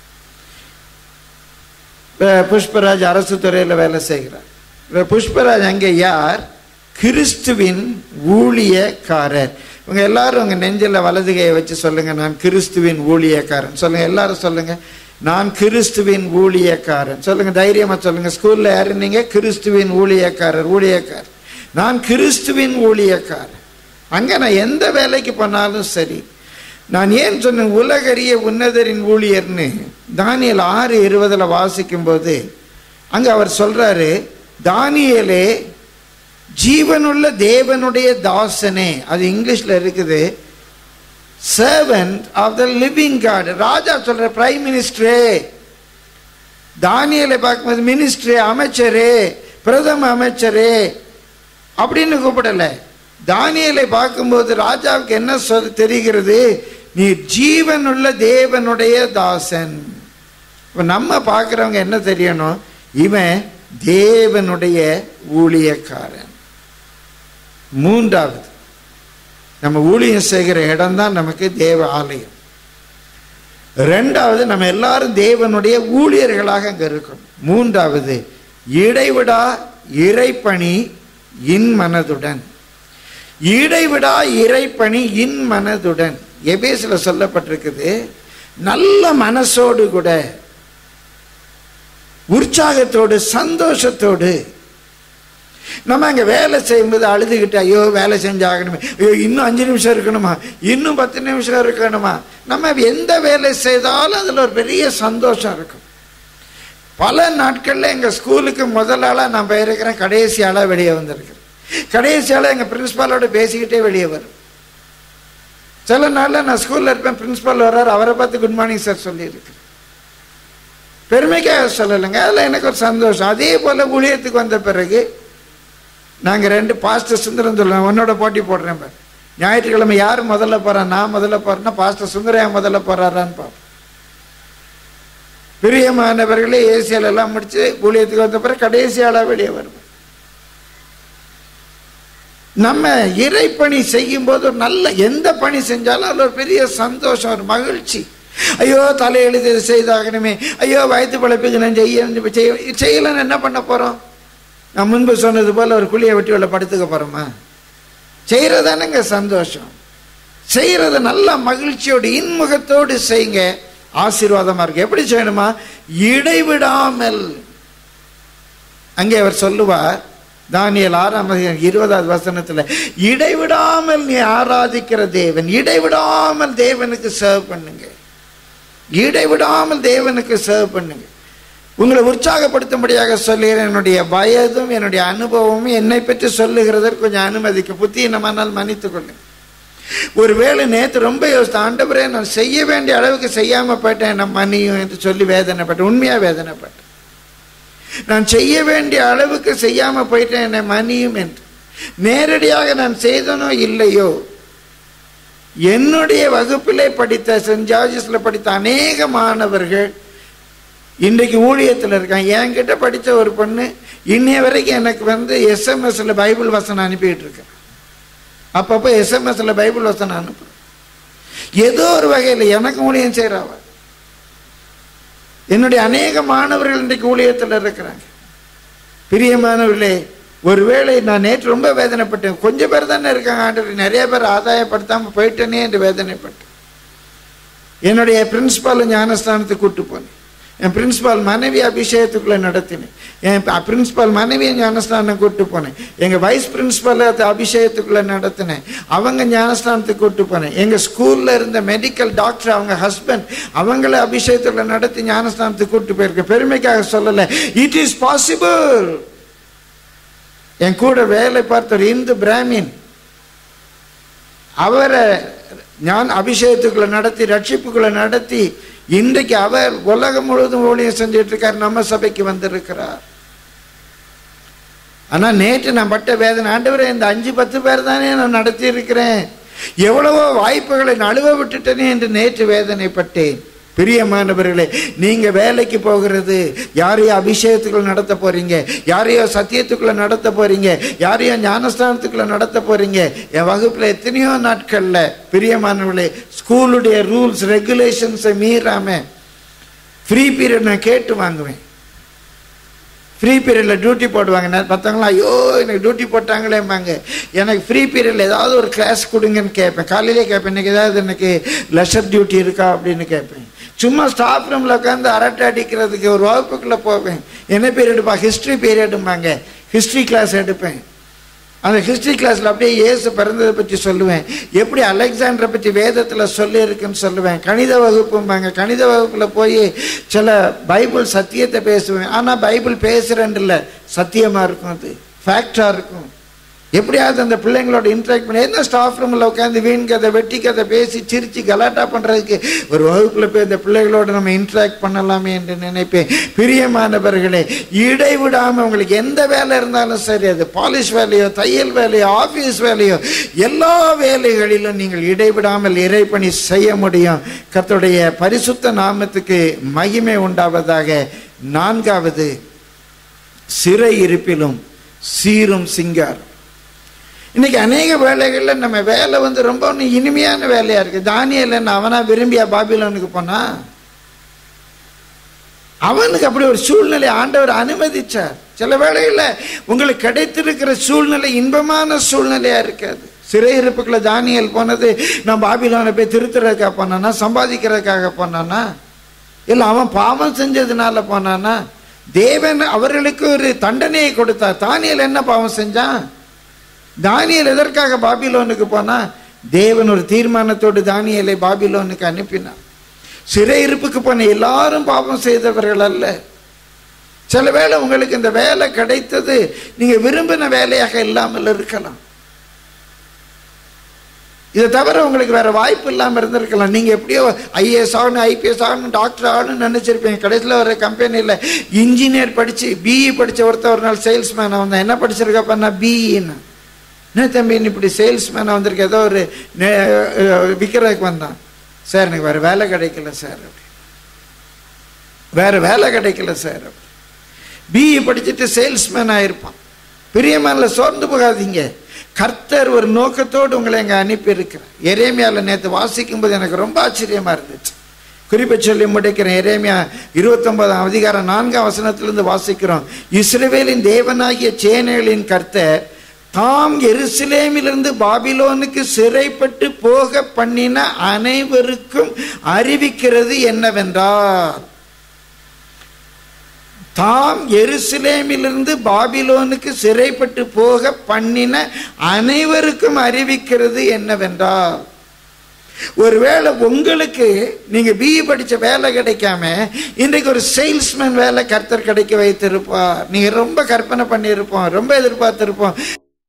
இப்ப புஷ்பராஜ் அரசு துறையில் வேலை செய்கிறார் இப்ப புஷ்பராஜ் அங்கே யார் கிறிஸ்துவின் ஊழியக்காரர் இவங்க எல்லாரும் உங்க நெஞ்சில வலது கையை வச்சு சொல்லுங்க நான் கிறிஸ்துவின் ஊழியக்காரன் சொல்லுங்க எல்லாரும் சொல்லுங்க நான் கிறிஸ்துவின் ஊழியக்காரன் சொல்லுங்க தைரியமா சொல்லுங்க ஸ்கூல்ல யாரு நீங்க கிறிஸ்துவின் ஊழியக்காரர் ஊழியக்காரர் நான் கிறிஸ்துவின் ஊழியக்காரன் அங்க நான் எந்த வேலைக்கு போனாலும் சரி நான் ஏன் சொன்னேன் உலகறிய உன்னதரின் ஊழியர்னு தானியல் ஆறு இருபதுல வாசிக்கும் போது அங்க அவர் சொல்றாரு தானியலே ஜீவனுள்ள தேவனுடைய தாசனே அது இங்கிலீஷ்ல இருக்குது servant of the living god ராஜா சொல்ற பிரைம் மினிஸ்டரே தானியலை பார்க்கும்போது மினிஸ்டரே அமைச்சரே பிரதம அமைச்சரே அப்படின்னு கூப்பிடல தானியலை பார்க்கும்போது ராஜாவுக்கு என்ன சொல் தெரிகிறது நீ ஜீவனுள்ள தேவனுடைய தாசன் இப்போ நம்ம பார்க்குறவங்க என்ன தெரியணும் இவன் தேவனுடைய ஊழியக்காரன் மூன்றாவது நம்ம ஊழியம் செய்கிற இடம்தான் நமக்கு தேவ ஆலயம் ரெண்டாவது நம்ம எல்லாரும் தேவனுடைய ஊழியர்களாக அங்க இருக்கணும் மூன்றாவது இடைவிடா இறைப்பணி இன் மனதுடன் இடைவிடா இறைப்பணி இன் மனதுடன் எபேசில் சொல்லப்பட்டிருக்குது நல்ல மனசோடு கூட உற்சாகத்தோடு சந்தோஷத்தோடு நம்ம அங்கே வேலை செய்யும்போது அழுதுகிட்டு ஐயோ வேலை செஞ்சாகணுமே ஐயோ இன்னும் அஞ்சு நிமிஷம் இருக்கணுமா இன்னும் பத்து நிமிஷம் இருக்கணுமா நம்ம எந்த வேலை செய்தாலும் அதில் ஒரு பெரிய சந்தோஷம் இருக்கும் பல நாட்களில் எங்கள் ஸ்கூலுக்கு முதல் ஆளாக நான் போயிருக்கிறேன் கடைசி ஆளாக வெளியே வந்திருக்கிறேன் கடைசி ஆளாக எங்கள் பிரின்ஸ்பாலோட பேசிக்கிட்டே வெளியே வரும் சில நாளில் நான் ஸ்கூலில் இருப்பேன் பிரின்ஸ்பால் வர்றாரு அவரை பார்த்து குட் மார்னிங் சார் சொல்லியிருக்கிறேன் பெருமைக்காக சொல்லலைங்க அதில் எனக்கு ஒரு சந்தோஷம் அதே போல் ஊழியத்துக்கு வந்த பிறகு நாங்கள் ரெண்டு பாஸ்டர் சுந்தரம் சொல்லுவோம் உன்னோட போட்டி போடுறேன் பாரு ஞாயிற்றுக்கிழமை யார் முதல்ல போகிறான் நான் முதல்ல போகிறேன்னா பாஸ்டர் சுந்தரம் முதல்ல போகிறாரான்னு பார்ப்போம் பிரியமானவர்களே ஏசியல் எல்லாம் முடிச்சு ஊழியத்துக்கு வந்த பிறகு கடைசி ஆளாக வெளியே வருவோம் நம்ம இறைப்பணி செய்யும் போது ஒரு நல்ல எந்த பணி செஞ்சாலும் அதில் ஒரு பெரிய சந்தோஷம் ஒரு மகிழ்ச்சி ஐயோ தலையெழுத்து இதை செய்தாகணுமே ஐயோ வயிற்று பழப்புக்கு நான் செய்ய செய்ய செய்யலன்னு என்ன பண்ண போகிறோம் நான் முன்பு சொன்னது போல் ஒரு குழியை வெட்டி உள்ள படுத்துக்க போகிறோமா செய்கிறதானுங்க சந்தோஷம் செய்கிறத நல்ல மகிழ்ச்சியோடு இன்முகத்தோடு செய்யுங்க ஆசீர்வாதமாக இருக்கு எப்படி செய்யணுமா இடைவிடாமல் அங்கே அவர் சொல்லுவார் தானியல் ஆறாம் அதிகாரம் இருபதாவது வசனத்துல இடைவிடாமல் நீ ஆராதிக்கிற தேவன் இடைவிடாமல் தேவனுக்கு சர்வ் பண்ணுங்க இடைவிடாமல் தேவனுக்கு சர்வ் பண்ணுங்க உங்களை உற்சாகப்படுத்தும்படியாக சொல்லுகிறேன் என்னுடைய வயதும் என்னுடைய அனுபவமும் என்னை பற்றி சொல்லுகிறதற்கு கொஞ்சம் அனுமதிக்க புத்தீனமானால் மன்னித்துக் கொள்ளுங்க ஒருவேளை நேற்று ரொம்ப யோசித்த ஆண்டவரே நான் செய்ய வேண்டிய அளவுக்கு செய்யாம போயிட்டேன் நான் மன்னியும் என்று சொல்லி வேதனைப்பட்டேன் உண்மையா வேதனைப்பட்டேன் நான் செய்ய வேண்டிய அளவுக்கு செய்யாம போயிட்டேன் என்னை மன்னியும் என்று நேரடியாக நான் செய்தனோ இல்லையோ என்னுடைய வகுப்பிலே படித்த சென்ட் ஜார்ஜஸ்ல படித்த அநேக மாணவர்கள் இன்றைக்கு ஊழியத்தில் இருக்கான் என்கிட்ட படித்த ஒரு பொண்ணு இன்னைய வரைக்கும் எனக்கு வந்து எஸ்எம்எஸ்ல பைபிள் வசனம் அனுப்பிட்டு இருக்கேன் அப்பப்போ எஸ்எம்எஸ்ல பைபிள் வசனம் அனுப்புறேன் ஏதோ ஒரு வகையில் எனக்கு ஊழியம் செய்கிறாவ என்னுடைய அநேக மாணவர்கள் இன்றைக்கு ஊழியத்தில் இருக்கிறாங்க பிரியமானவர்களே ஒருவேளை நான் நேற்று ரொம்ப வேதனைப்பட்டேன் கொஞ்சம் பேர் தானே இருக்காங்க ஆண்டவர் நிறைய பேர் ஆதாயப்படுத்தாமல் போயிட்டேனே என்று வேதனைப்பட்டேன் என்னுடைய பிரின்சிபால் ஞானஸ்தானத்துக்கு கூட்டு போனேன் என் பிரின்சிபால் மனைவி அபிஷேகத்துக்குள்ளே நடத்தினேன் என் பிரின்சிபால் மனைவியை ஞானஸ்தானம் கூட்டு போனேன் எங்கள் வைஸ் பிரின்சிபால் அபிஷேகத்துக்குள்ளே நடத்தினேன் அவங்க ஞானஸ்தானத்துக்கு கூட்டு போனேன் எங்கள் ஸ்கூலில் இருந்த மெடிக்கல் டாக்டர் அவங்க ஹஸ்பண்ட் அவங்கள அபிஷேகத்துக்குள்ள நடத்தி ஞானஸ்தானத்துக்கு கூட்டு போயிருக்கேன் பெருமைக்காக சொல்லலை இட் இஸ் பாசிபிள் என் கூட வேலை பார்த்த ஒரு இந்து பிராமின் அவரை ஞான் அபிஷேகத்துக்குள்ள நடத்தி ரட்சிப்புக்குள்ள நடத்தி இன்றைக்கு அவர் உலகம் முழுவதும் ஊழியம் செஞ்சுட்டு இருக்கார் நம்ம சபைக்கு வந்திருக்கிறார் ஆனா நேற்று நான் பட்ட வேதனை ஆண்டவரே இந்த அஞ்சு பத்து பேர் தானே நான் நடத்தி இருக்கிறேன் எவ்வளவோ வாய்ப்புகளை நழுவ விட்டுட்டேனே என்று நேற்று வேதனைப்பட்டேன் பிரியமானவர்களே நீங்க வேலைக்கு போகிறது யாரையோ அபிஷேகத்துக்குள்ள நடத்த போறீங்க யாரையோ சத்தியத்துக்குள்ள நடத்த போறீங்க யாரையோ ஞானஸ்தானத்துக்குள்ள நடத்த போறீங்க என் வகுப்புல எத்தனையோ நாட்கள்ல பிரியமானவர்களே ஸ்கூலுடைய ரூல்ஸ் ரெகுலேஷன்ஸை மீறாம ஃப்ரீ பீரியட் நான் கேட்டு வாங்குவேன் ஃப்ரீ பீரியடில் டியூட்டி போடுவாங்க நான் மற்றவங்களாம் ஐயோ எனக்கு டியூட்டி போட்டாங்களேம்பாங்க எனக்கு ஃப்ரீ பீரியடில் ஏதாவது ஒரு கிளாஸ் கொடுங்கன்னு கேட்பேன் காலையிலே கேட்பேன் இன்னைக்கு ஏதாவது எனக்கு லெஷர் டியூட்டி இருக்கா அப்படின்னு கேட்பேன் சும்மா ஸ்டாஃப் ரூமில் உட்காந்து அரட்டை அடிக்கிறதுக்கு ஒரு வகுப்புக்குள்ளே போவேன் என்ன பீரியடுப்பா ஹிஸ்ட்ரி பீரியடும்பாங்க ஹிஸ்ட்ரி கிளாஸ் எடுப்பேன் அந்த ஹிஸ்ட்ரி கிளாஸில் அப்படியே இயேசு பிறந்ததை பற்றி சொல்லுவேன் எப்படி அலெக்சாண்டரை பற்றி வேதத்தில் சொல்லியிருக்குன்னு சொல்லுவேன் கணித வகுப்பும்பாங்க கணித வகுப்பில் போய் சில பைபிள் சத்தியத்தை பேசுவேன் ஆனால் பைபிள் பேசுகிறேன் இல்லை சத்தியமாக இருக்கும் அது ஃபேக்டாக இருக்கும் எப்படியாவது அந்த பிள்ளைங்களோட இன்ட்ராக்ட் பண்ணி என்ன ஸ்டாஃப் ரூமில் உட்காந்து வீண் கதை வெட்டி கதை பேசி சிரித்து கலாட்டா பண்ணுறதுக்கு ஒரு வகுப்பில் போய் இந்த பிள்ளைகளோட நம்ம இன்ட்ராக்ட் பண்ணலாமே என்று நினைப்பேன் பிரியமானவர்களே இடைவிடாமல் உங்களுக்கு எந்த வேலை இருந்தாலும் சரி அது பாலிஷ் வேலையோ தையல் வேலையோ ஆஃபீஸ் வேலையோ எல்லா வேலைகளிலும் நீங்கள் இடைவிடாமல் இறைப்பணி செய்ய முடியும் கர்த்தருடைய பரிசுத்த நாமத்துக்கு மகிமை உண்டாவதாக நான்காவது சிறை இருப்பிலும் சீரும் சிங்காரம் இன்னைக்கு அநேக வேலைகளில் நம்ம வேலை வந்து ரொம்ப ஒன்று இனிமையான வேலையா இருக்கு தானியல் என்ன அவனா விரும்பியா பாபிலோனுக்கு போனா அவனுக்கு அப்படி ஒரு சூழ்நிலை ஆண்டவர் அனுமதிச்சார் சில வேளைகளில் உங்களுக்கு கிடைத்திருக்கிற சூழ்நிலை இன்பமான சூழ்நிலையா இருக்காது சிறையிருப்புக்குள்ள தானியல் போனது நான் பாபிலோனை போய் திருத்துறதுக்காக போனானா சம்பாதிக்கிறதுக்காக போனானா இல்லை அவன் பாவம் செஞ்சதுனால போனானா தேவன் அவர்களுக்கு ஒரு தண்டனையை கொடுத்தார் தானியல் என்ன பாவம் செஞ்சான் தானியல் எதற்காக பாபிலோனுக்கு போனா தேவன் ஒரு தீர்மானத்தோடு தானியலை பாபிலோனுக்கு அனுப்பினார் சிறையிருப்புக்கு போன எல்லாரும் பாவம் செய்தவர்கள் அல்ல சில வேளை உங்களுக்கு இந்த வேலை கிடைத்தது நீங்க விரும்பின வேலையாக இல்லாமல் இருக்கலாம் இதை தவிர உங்களுக்கு வேற வாய்ப்பு இல்லாமல் இருந்திருக்கலாம் நீங்க எப்படியோ ஐஏஎஸ் ஆகணும் ஐபிஎஸ் ஆகணும் டாக்டர் ஆகணும்னு நினைச்சிருப்பீங்க கடைசியில் ஒரு கம்பெனியில் இன்ஜினியர் படிச்சு பிஇ படிச்ச ஒருத்தர் ஒரு நாள் சேல்ஸ்மேன் வந்தேன் என்ன படிச்சிருக்கப்பா பிஇன்னு என்ன தம்பி நீ இப்படி சேல்ஸ்மேன் வந்திருக்க ஏதோ ஒரு விற்கிறதுக்கு வந்தான் சார் எனக்கு வேற வேலை கிடைக்கல சார் அப்படி வேற வேலை கிடைக்கல சார் அப்படி பிஇ படிச்சுட்டு சேல்ஸ்மேன் ஆயிருப்பான் பிரியமான சோர்ந்து போகாதீங்க கர்த்தர் ஒரு நோக்கத்தோடு உங்களை அங்கே அனுப்பி இருக்கிறார் எரேமியாவில் நேற்று வாசிக்கும் போது எனக்கு ரொம்ப ஆச்சரியமா இருந்துச்சு குறிப்பை சொல்லி முடிக்கிறேன் எரேமியா இருபத்தொன்பதாம் அதிகாரம் நான்காம் வசனத்திலிருந்து வாசிக்கிறோம் இஸ்ரவேலின் தேவனாகிய சேனைகளின் கர்த்தர் தாம் எருசலேமிலிருந்து பாபிலோனுக்கு சிறைப்பட்டு போக பண்ணின அனைவருக்கும் அறிவிக்கிறது என்னவென்றால் தாம் எருசலேமிலிருந்து பாபிலோனுக்கு சிறைப்பட்டு போக பண்ணின அனைவருக்கும் அறிவிக்கிறது என்னவென்றால் ஒருவேளை உங்களுக்கு நீங்க பிஇ படிச்ச வேலை கிடைக்காம இன்றைக்கு ஒரு சேல்ஸ்மேன் வேலை கர்த்தர் கிடைக்க வைத்திருப்பார் நீங்க ரொம்ப கற்பனை பண்ணியிருப்போம் ரொம்ப எதிர்பார்த்திருப்போம்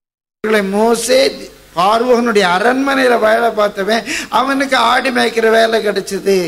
மோசே பார்வோனுடைய அரண்மனையில வேலை பார்த்தவன் அவனுக்கு ஆடி மேய்க்கிற வேலை கிடைச்சது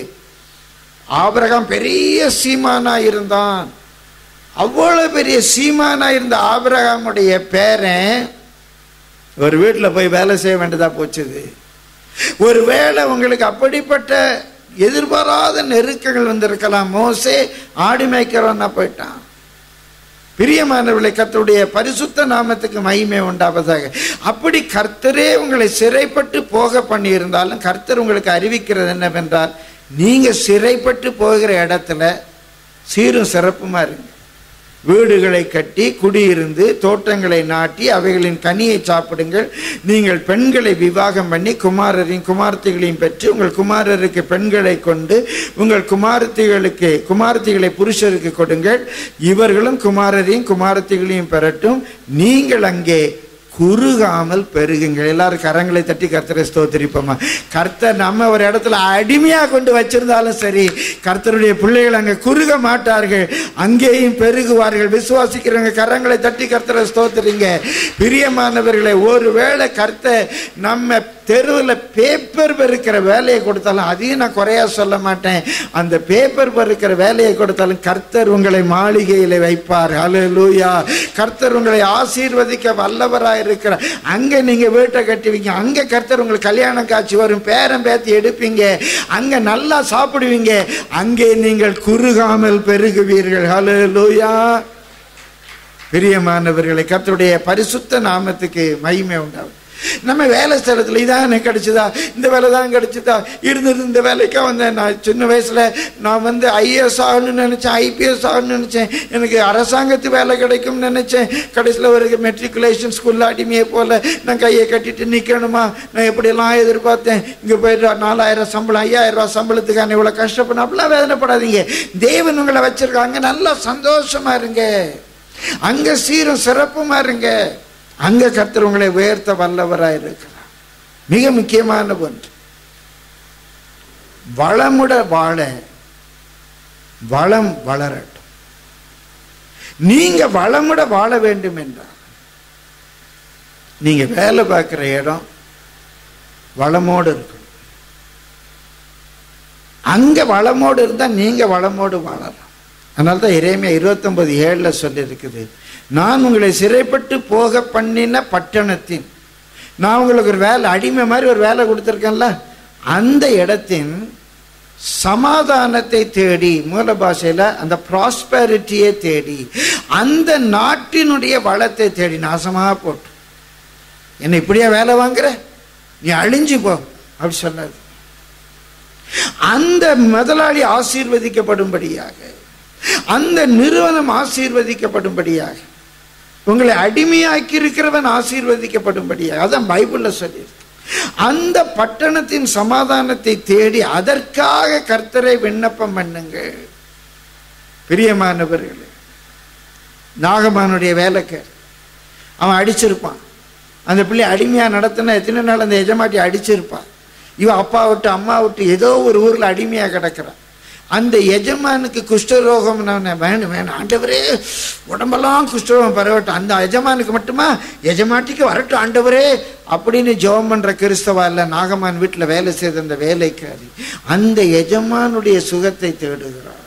ஆபரகம் பெரிய சீமானா இருந்தான் அவ்வளவு பெரிய சீமானா இருந்த ஆபரகாமுடைய பேரன் ஒரு வீட்டில் போய் வேலை செய்ய வேண்டியதா போச்சுது ஒருவேளை உங்களுக்கு அப்படிப்பட்ட எதிர்பாராத நெருக்கங்கள் வந்திருக்கலாம் மோசே ஆடி மேய்க்கிறவன்னா போயிட்டான் பிரியமானவர்களை கர்த்தருடைய பரிசுத்த நாமத்துக்கு மகிமை உண்டாவதாக அப்படி கர்த்தரே உங்களை சிறைப்பட்டு போக பண்ணியிருந்தாலும் கர்த்தர் உங்களுக்கு அறிவிக்கிறது என்னவென்றால் நீங்க சிறைப்பட்டு போகிற இடத்துல சீரும் சிறப்புமா இருங்க வீடுகளை கட்டி குடியிருந்து தோட்டங்களை நாட்டி அவைகளின் கனியை சாப்பிடுங்கள் நீங்கள் பெண்களை விவாகம் பண்ணி குமாரரையும் குமார்த்திகளையும் பெற்று உங்கள் குமாரருக்கு பெண்களை கொண்டு உங்கள் குமாரத்திகளுக்கு குமாரத்திகளை புருஷருக்கு கொடுங்கள் இவர்களும் குமாரரையும் குமாரத்திகளையும் பெறட்டும் நீங்கள் அங்கே குறுகாமல் பெருகுங்கள் எல்லாரும் கரங்களை தட்டி கர்த்தரை ஸ்தோத்திரிப்போமா கர்த்தர் நம்ம ஒரு இடத்துல அடிமையா கொண்டு வச்சிருந்தாலும் சரி கர்த்தருடைய பிள்ளைகள் அங்கே குறுக மாட்டார்கள் அங்கேயும் பெருகுவார்கள் விசுவாசிக்கிறவங்க கரங்களை தட்டி கர்த்தரை ஸ்தோத்திரிங்க பிரியமானவர்களை ஒருவேளை கர்த்தர் நம்ம தெருவில் பேப்பர் பெருக்கிற வேலையை கொடுத்தாலும் அதையும் நான் குறையா சொல்ல மாட்டேன் அந்த பேப்பர் பெருக்கிற வேலையை கொடுத்தாலும் கர்த்தர் உங்களை மாளிகையில் வைப்பார் ஹalleluya கர்த்தர் உங்களை ஆசீர்வதிக்க வல்லவராக இருக்கிறார் அங்கே நீங்க வீட்டை கட்டுவீங்க அங்கே கர்த்தர் உங்களுக்கு கல்யாண காட்சி வரும் பேரம் பேத்தி எடுப்பீங்க அங்கே நல்லா சாப்பிடுவீங்க அங்கே நீங்கள் குறுகாமல் பெருகுவீர்கள் ஹalleluya பிரியமானவர்களை கர்த்தருடைய பரிசுத்த நாமத்துக்கு மகிமை உண்டாகும் நம்ம வேலை ஸ்தலத்தில் இதான் எனக்கு கிடைச்சதா இந்த வேலை தான் கிடைச்சதா இருந்தது இந்த வேலைக்கா வந்தேன் நான் சின்ன வயசில் நான் வந்து ஐஏஎஸ் ஆகணும்னு நினச்சேன் ஐபிஎஸ் ஆகணும்னு நினச்சேன் எனக்கு அரசாங்கத்து வேலை கிடைக்கும்னு நினச்சேன் கடைசியில் ஒரு மெட்ரிகுலேஷன் ஸ்கூலில் அடிமையை போல் நான் கையை கட்டிட்டு நிற்கணுமா நான் எப்படியெல்லாம் எதிர்பார்த்தேன் இங்கே போயிட்டு நாலாயிரம் சம்பளம் ஐயாயிரம் ரூபா சம்பளத்துக்கான இவ்வளோ கஷ்டப்படணும் அப்படிலாம் வேதனைப்படாதீங்க தேவன் உங்களை வச்சிருக்காங்க நல்லா சந்தோஷமா இருங்க அங்கே சீரும் சிறப்புமா இருங்க அங்கே கர்த்தர் உங்களை உயர்த்த வல்லவராக இருக்கிறார் மிக முக்கியமான ஒன்று வளமுட வாழ வளம் வளரட்டும் நீங்க வளமுட வாழ வேண்டும் என்றால் நீங்க வேலை பார்க்குற இடம் வளமோடு இருக்கணும் அங்க வளமோடு இருந்தால் நீங்க வளமோடு வாழலாம் அதனால தான் இறைமையா இருபத்தொன்பது ஏழில் சொல்லியிருக்குது நான் உங்களை சிறைப்பட்டு போக பண்ணின பட்டணத்தின் நான் உங்களுக்கு ஒரு வேலை அடிமை மாதிரி ஒரு வேலை கொடுத்துருக்கேன்ல அந்த இடத்தின் சமாதானத்தை தேடி மூல பாஷையில் அந்த ப்ராஸ்பெரிட்டியை தேடி அந்த நாட்டினுடைய வளத்தை தேடி நாசமாக போட்டு என்ன இப்படியா வேலை வாங்குற நீ அழிஞ்சு போ அப்படி சொன்னார் அந்த முதலாளி ஆசீர்வதிக்கப்படும்படியாக அந்த நிறுவனம் ஆசீர்வதிக்கப்படும்படியாக உங்களை அடிமையாக்கி இருக்கிறவன் ஆசீர்வதிக்கப்படும்படியாக அதான் பைபிள்ல சொல்லியிருக்கு அந்த பட்டணத்தின் சமாதானத்தை தேடி அதற்காக கர்த்தரை விண்ணப்பம் பண்ணுங்கள் பிரியமானவர்களே நாகமானுடைய வேலைக்கார் அவன் அடிச்சிருப்பான் அந்த பிள்ளை அடிமையா நடத்தின எத்தனை நாள் அந்த எஜமாட்டி அடிச்சிருப்பான் இவன் அப்பா விட்டு அம்மா விட்டு ஏதோ ஒரு ஊர்ல அடிமையா கிடக்கிறான் அந்த எஜமானுக்கு குஷ்டரோகம் வேணும் வேணும் ஆண்டவரே உடம்பெல்லாம் குஷ்டரோகம் பரவட்டும் அந்த எஜமானுக்கு மட்டுமா எஜமாட்டிக்கு வரட்டும் ஆண்டவரே அப்படின்னு ஜெபம் பண்ற கிறிஸ்தவா இல்ல நாகமான் வீட்டில் வேலை செய்த அந்த வேலைக்காரி அந்த எஜமானுடைய சுகத்தை தேடுகிறார்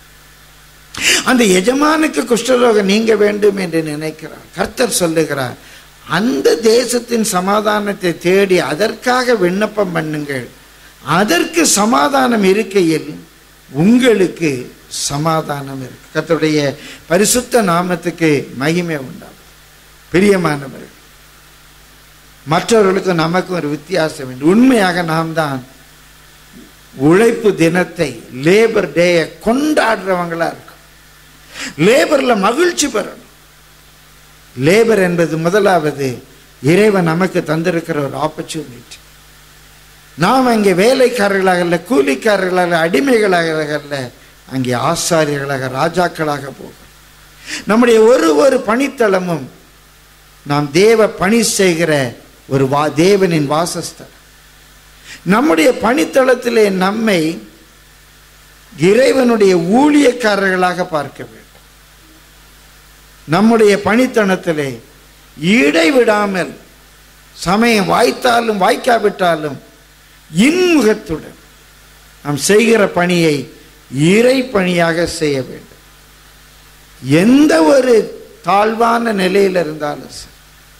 அந்த எஜமானுக்கு குஷ்டரோகம் நீங்க வேண்டும் என்று நினைக்கிறார் கர்த்தர் சொல்லுகிறார் அந்த தேசத்தின் சமாதானத்தை தேடி அதற்காக விண்ணப்பம் பண்ணுங்கள் அதற்கு சமாதானம் இருக்கையில் உங்களுக்கு சமாதானம் இருக்கு கர்த்தருடைய பரிசுத்த நாமத்துக்கு மகிமை உண்டாகும் பிரியமானவர்கள் மற்றவர்களுக்கும் நமக்கும் ஒரு வித்தியாசம் உண்டு உண்மையாக நாம் தான் உழைப்பு தினத்தை லேபர் டேயை கொண்டாடுறவங்களா இருக்கும் லேபர்ல மகிழ்ச்சி பெறணும் லேபர் என்பது முதலாவது இறைவன் நமக்கு தந்திருக்கிற ஒரு ஆப்பர்ச்சுனிட்டி நாம் அங்கே வேலைக்காரர்களாக அல்ல கூலிக்காரர்களாக அடிமைகளாக அல்ல அங்கே ஆசாரியர்களாக ராஜாக்களாக போகும் நம்முடைய ஒரு ஒரு பணித்தளமும் நாம் தேவ பணி செய்கிற ஒரு வா தேவனின் வாசஸ்தலம் நம்முடைய பணித்தளத்திலே நம்மை இறைவனுடைய ஊழியக்காரர்களாக பார்க்க வேண்டும் நம்முடைய பணித்தனத்திலே இடைவிடாமல் சமயம் வாய்த்தாலும் வாய்க்காவிட்டாலும் இன்முகத்துடன் நாம் செய்கிற பணியை இறை பணியாக செய்ய வேண்டும் எந்த ஒரு தாழ்வான நிலையில் இருந்தாலும் சரி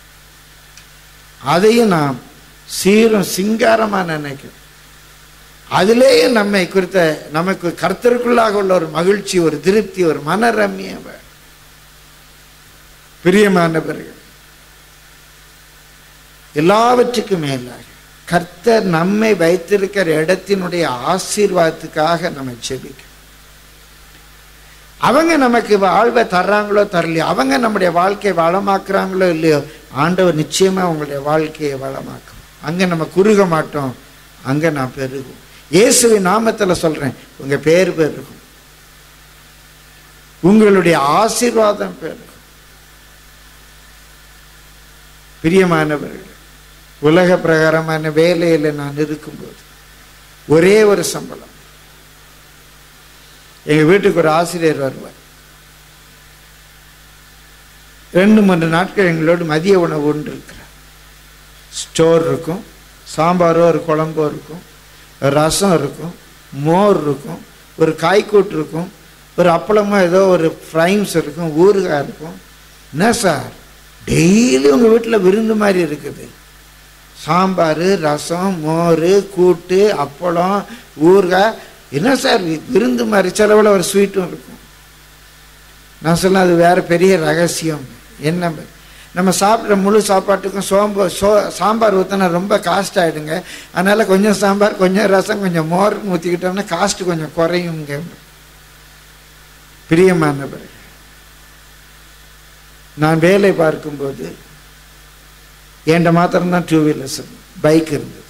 அதையும் நாம் சீரும் சிங்காரமா நினைக்கிறோம் அதிலேயே நம்மை குறித்த நமக்கு கர்த்தருக்குள்ளாக உள்ள ஒரு மகிழ்ச்சி ஒரு திருப்தி ஒரு மனரம்யம் வேணும். பிரியமானவர்கள் எல்லாவற்றுக்கும் மேலாக கர்த்தர் நம்மை வைத்திருக்கிற இடத்தினுடைய ஆசீர்வாதத்துக்காக நம்ம ஜெபிக்கணும் அவங்க நமக்கு வாழ்வை தர்றாங்களோ தரலையோ அவங்க நம்முடைய வாழ்க்கையை வளமாக்குறாங்களோ இல்லையோ ஆண்டவர் நிச்சயமா உங்களுடைய வாழ்க்கையை வளமாக்கும் அங்க நம்ம குறுக மாட்டோம் அங்க நான் பெருகும் இயேசுவின் நாமத்துல சொல்றேன் உங்க பேர் பெருகும் உங்களுடைய ஆசீர்வாதம் பெருகும் பிரியமானவர்கள் உலக பிரகாரமான வேலையில் நான் இருக்கும்போது ஒரே ஒரு சம்பளம் எங்க வீட்டுக்கு ஒரு ஆசிரியர் வருவார் ரெண்டு மூன்று நாட்கள் எங்களோடு மதிய உணவு உண்டு இருக்கிறார் ஸ்டோர் இருக்கும் சாம்பாரோ ஒரு குழம்போ இருக்கும் ஒரு ரசம் இருக்கும் மோர் இருக்கும் ஒரு காய்கூட்டு இருக்கும் ஒரு அப்பளமோ ஏதோ ஒரு ஃப்ரைம்ஸ் இருக்கும் ஊறுகாய் இருக்கும் என்ன சார் டெய்லி உங்கள் வீட்டில் விருந்து மாதிரி இருக்குது சாம்பார் ரசம் மோர் கூட்டு அப்பளம் ஊறுகாய் என்ன சார் விருந்து மாதிரி செலவில் ஒரு ஸ்வீட்டும் இருக்கும் நான் சொன்னேன் அது வேற பெரிய ரகசியம் என்ன நம்ம சாப்பிட்ற முழு சாப்பாட்டுக்கும் சோம்பு சோ சாம்பார் ஊற்றினா ரொம்ப காஸ்ட் ஆகிடுங்க அதனால் கொஞ்சம் சாம்பார் கொஞ்சம் ரசம் கொஞ்சம் மோர் ஊற்றிக்கிட்டோம்னா காஸ்ட் கொஞ்சம் குறையுங்க பிரியமானவர் நான் வேலை பார்க்கும்போது என்கிட்ட மாத்திரம்தான் டூ வீலர்ஸ் பைக் இருந்தது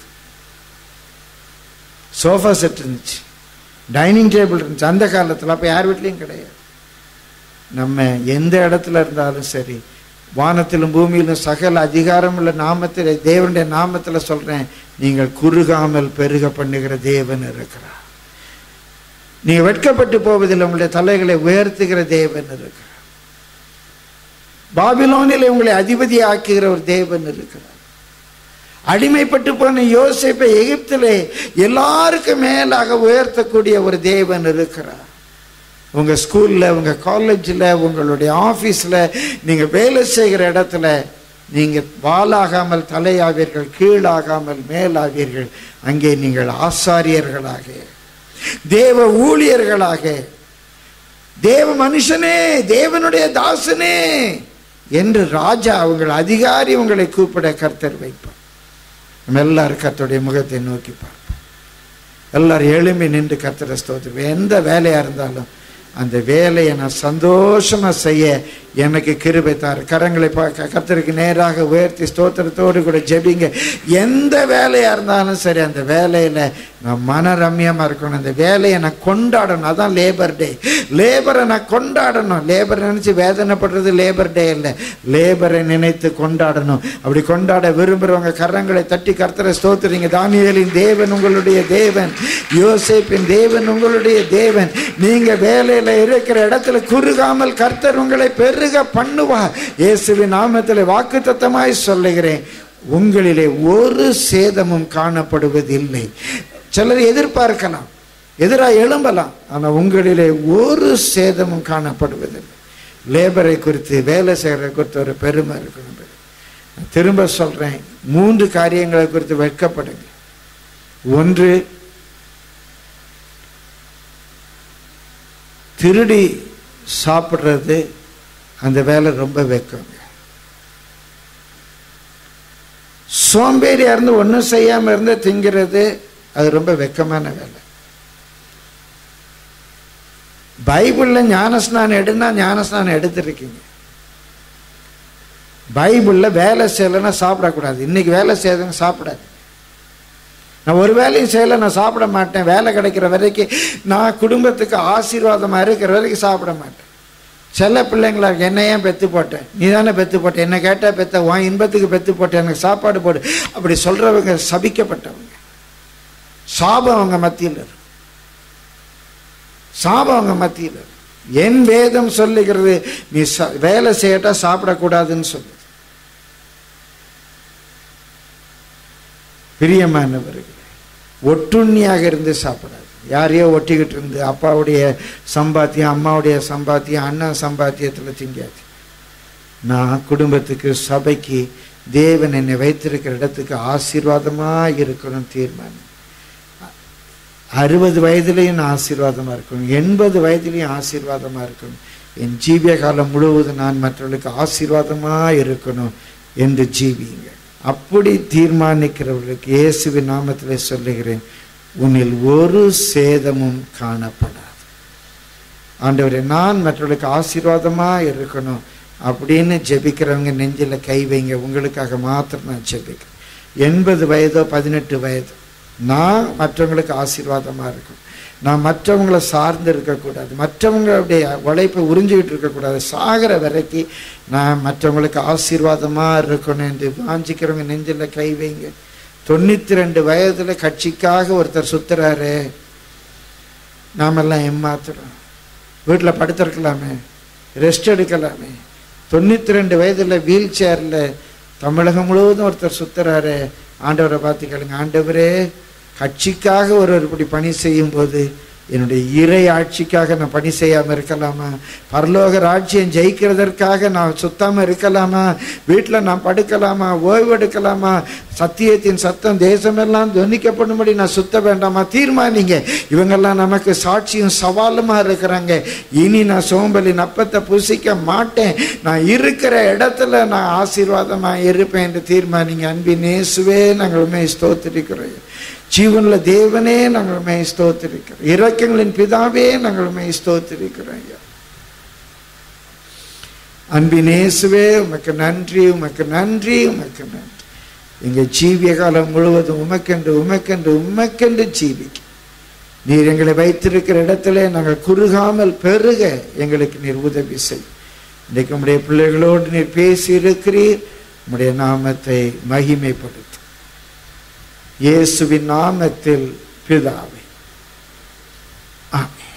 சோஃபா செட் இருந்துச்சு டைனிங் டேபிள் இருந்துச்சு அந்த காலத்தில் அப்போ யார் வீட்லேயும் கிடையாது நம்ம எந்த இடத்துல இருந்தாலும் சரி வானத்திலும் பூமியிலும் சகல அதிகாரமுள்ள நாமத்தில் தேவனுடைய நாமத்தில் சொல்றேன் நீங்கள் குறுகாமல் பெருக பண்ணுகிற தேவன் இருக்கிறார் நீங்க வெட்கப்பட்டு போவதில் உங்களுடைய தலைகளை உயர்த்துகிற தேவன் இருக்கிறார் பாபிலோனில் உங்களை அதிபதி ஆக்குகிற ஒரு தேவன் இருக்கிறார் அடிமைப்பட்டு போன யோசிப்பை எகிப்திலே எல்லாருக்கும் மேலாக உயர்த்தக்கூடிய ஒரு தேவன் இருக்கிறார் உங்க ஸ்கூல்ல உங்க காலேஜில் உங்களுடைய ஆஃபீஸில் நீங்க வேலை செய்கிற இடத்துல நீங்க வாலாகாமல் தலையாவீர்கள் கீழாகாமல் மேலாவீர்கள் அங்கே நீங்கள் ஆசாரியர்களாக தேவ ஊழியர்களாக தேவ மனுஷனே தேவனுடைய தாசனே என்று ராஜா உங்கள் அதிகாரி உங்களை கூப்பிட கர்த்தர் வைப்பார் நம்ம எல்லாரும் கர்த்தருடைய முகத்தை நோக்கி பார்ப்போம் எல்லாரும் எழும்பி நின்று கர்த்தரை ஸ்தோத்திரம் எந்த வேலையா இருந்தாலும் அந்த வேலையை நான் சந்தோஷமா செய்ய எனக்கு கிருபை தாரு கரங்களை பார்க்க கர்த்தருக்கு நேராக உயர்த்தி ஸ்தோத்திரத்தோடு கூட ஜெபிங்க எந்த வேலையா இருந்தாலும் சரி அந்த வேலையில நான் மனரம்யமா இருக்கணும் அந்த வேலையை நான் கொண்டாடணும் அதான் லேபர் டே லேபரை நான் கொண்டாடணும் லேபர் நினைச்சு வேதனைப்படுறது லேபர் டே இல்லை லேபரை நினைத்து கொண்டாடணும் அப்படி கொண்டாட விரும்புறவங்க கரங்களை தட்டி கர்த்தரை ஸ்தோத்திரிங்க தானியலின் தேவன் உங்களுடைய தேவன் யோசேப்பின் தேவன் உங்களுடைய தேவன் நீங்க வேலையில இருக்கிற இடத்துல குறுகாமல் கர்த்தர் உங்களை பெருக பண்ணுவார் இயேசுவின் நாமத்தில் வாக்குத்தத்தமாய் சொல்லுகிறேன் உங்களிலே ஒரு சேதமும் காணப்படுவதில்லை சிலர் எதிர்பார்க்கலாம் எதிராக எழும்பலாம் ஆனால் உங்களிலே ஒரு சேதமும் காணப்படுவதில்லை லேபரை குறித்து வேலை செய்கிறத குறித்து ஒரு பெருமை இருக்கணும் நான் திரும்ப சொல்றேன் மூன்று காரியங்களை குறித்து வெட்கப்படுங்க ஒன்று திருடி சாப்பிட்றது அந்த வேலை ரொம்ப வெக்கங்க சோம்பேறியா இருந்து ஒன்றும் செய்யாம இருந்து திங்கிறது அது ரொம்ப வெக்கமான வேலை பைபிள்ல ஞானஸ்நானம் எடுனா ஞானஸ்நானம் எடுத்திருக்கீங்க பைபிள்ல வேலை செய்யலைன்னா சாப்பிடக்கூடாது இன்னைக்கு வேலை செய்யறதுங்க சாப்பிடாது நான் ஒரு வேலையும் செய்யலை நான் சாப்பிட மாட்டேன் வேலை கிடைக்கிற வரைக்கும் நான் குடும்பத்துக்கு ஆசீர்வாதமாக இருக்கிற வரைக்கும் சாப்பிட மாட்டேன் சில பிள்ளைங்களா என்ன ஏன் பெத்து போட்டேன் நீ தானே பெத்து போட்ட என்ன கேட்டால் பெத்த உன் இன்பத்துக்கு பெத்து போட்ட எனக்கு சாப்பாடு போடு அப்படி சொல்றவங்க சபிக்கப்பட்டவங்க சாபம் அவங்க மத்தியில் இருக்கு சாபம் அவங்க மத்தியில் இருக்கு என் வேதம் சொல்லுகிறது நீ ச- வேலை செய்யட்டா சாப்பிடக்கூடாதுன்னு சொல்லு பிரியமானவர்களே ஒட்டுண்ணியாக இருந்து சாப்பிடாது யாரையோ ஒட்டிக்கிட்டு இருந்து அப்பாவுடைய சம்பாத்தியம் அம்மாவுடைய சம்பாத்தியம் அண்ணன் சம்பாத்தியத்தில் திங்காது நான் குடும்பத்துக்கு சபைக்கு தேவன் என்னை வைத்திருக்கிற இடத்துக்கு ஆசீர்வாதமாக இருக்கணும் தீர்மானம் அறுபது வயதுலேயும் நான் ஆசீர்வாதமாக இருக்கணும் எண்பது வயதுலேயும் ஆசீர்வாதமாக இருக்கணும் என் ஜீவிய காலம் முழுவதும் நான் மற்றவர்களுக்கு ஆசீர்வாதமாக இருக்கணும் என்று ஜீவியுங்க அப்படி தீர்மானிக்கிறவர்களுக்கு இயேசுவின் நாமத்தில் சொல்லுகிறேன் உன்னில் ஒரு சேதமும் காணப்படாது ஆண்டவரே நான் மற்றவர்களுக்கு ஆசீர்வாதமாக இருக்கணும் அப்படின்னு ஜெபிக்கிறவங்க நெஞ்சில் கை வைங்க உங்களுக்காக மாத்திரம் நான் ஜெபிக்கிறேன் எண்பது வயதோ பதினெட்டு வயது நான் மற்றவங்களுக்கு ஆசீர்வாதமாக இருக்கும் நான் மற்றவங்களை சார்ந்து இருக்கக்கூடாது மற்றவங்களுடைய உழைப்பை உறிஞ்சிக்கிட்டு இருக்கக்கூடாது சாகிற வரைக்கும் நான் மற்றவங்களுக்கு ஆசீர்வாதமாக இருக்கணும் என்று வாஞ்சிக்கிறவங்க நெஞ்சில் கை வைங்க தொண்ணூற்றி ரெண்டு வயதில் கட்சிக்காக ஒருத்தர் சுத்துறாரு நாமெல்லாம் ஏமாத்துறோம் வீட்டில் படுத்திருக்கலாமே ரெஸ்ட் எடுக்கலாமே தொண்ணூற்றி ரெண்டு வயதில் வீல் சேரில் தமிழகம் முழுவதும் ஒருத்தர் சுத்துறாரு ஆண்டவரை பார்த்து கேளுங்க ஆண்டவரே கட்சிக்காக ஒருவர் இப்படி பணி செய்யும்போது என்னுடைய இறை ஆட்சிக்காக நான் பணி செய்யாமல் இருக்கலாமா பரலோக ராஜ்யம் ஜெயிக்கிறதற்காக நான் சுத்தாமல் இருக்கலாமா வீட்டில் நான் படுக்கலாமா ஓய்வு எடுக்கலாமா சத்தியத்தின் சத்தம் தேசமெல்லாம் துவனிக்கப்படும்படி நான் சுத்த வேண்டாமா தீர்மானிங்க இவங்கெல்லாம் நமக்கு சாட்சியும் சவாலுமா இருக்கிறாங்க இனி நான் சோம்பலி நப்பத்தை புசிக்க மாட்டேன் நான் இருக்கிற இடத்துல நான் ஆசீர்வாதமா இருப்பேன் என்று தீர்மானிங்க அன்பின் இயேசுவே நாங்கள் உண்மை ஸ்தோத்திரிக்கிறோம் ஜீவன்ல தேவனே நாங்கள் உண்மை ஸ்தோத்திரிக்கிறோம் இரக்கங்களின் பிதாவே நாங்கள் உண்மை ஸ்தோத்திரிக்கிறோம் ஐயா அன்பின் இயேசுவே உமக்கு நன்றி உமக்கு நன்றி உமக்கு நன்றி எங்க ஜீவிய காலம் முழுவதும் உமக்கென்று உமக்கென்று உமக்கென்று ஜீவிக்க நீர் எங்களை வைத்திருக்கிற இடத்துல நாங்கள் குறுகாமல் பெருக எங்களுக்கு நீர் உதவி செய் இன்றைக்கு உம்முடைய பிள்ளைகளோடு நீர் பேசி இருக்கிறீர் உம்முடைய நாமத்தை மகிமைப்படுத்தும் இயேசுவின் நாமத்தில் பிதாவே ஆமென்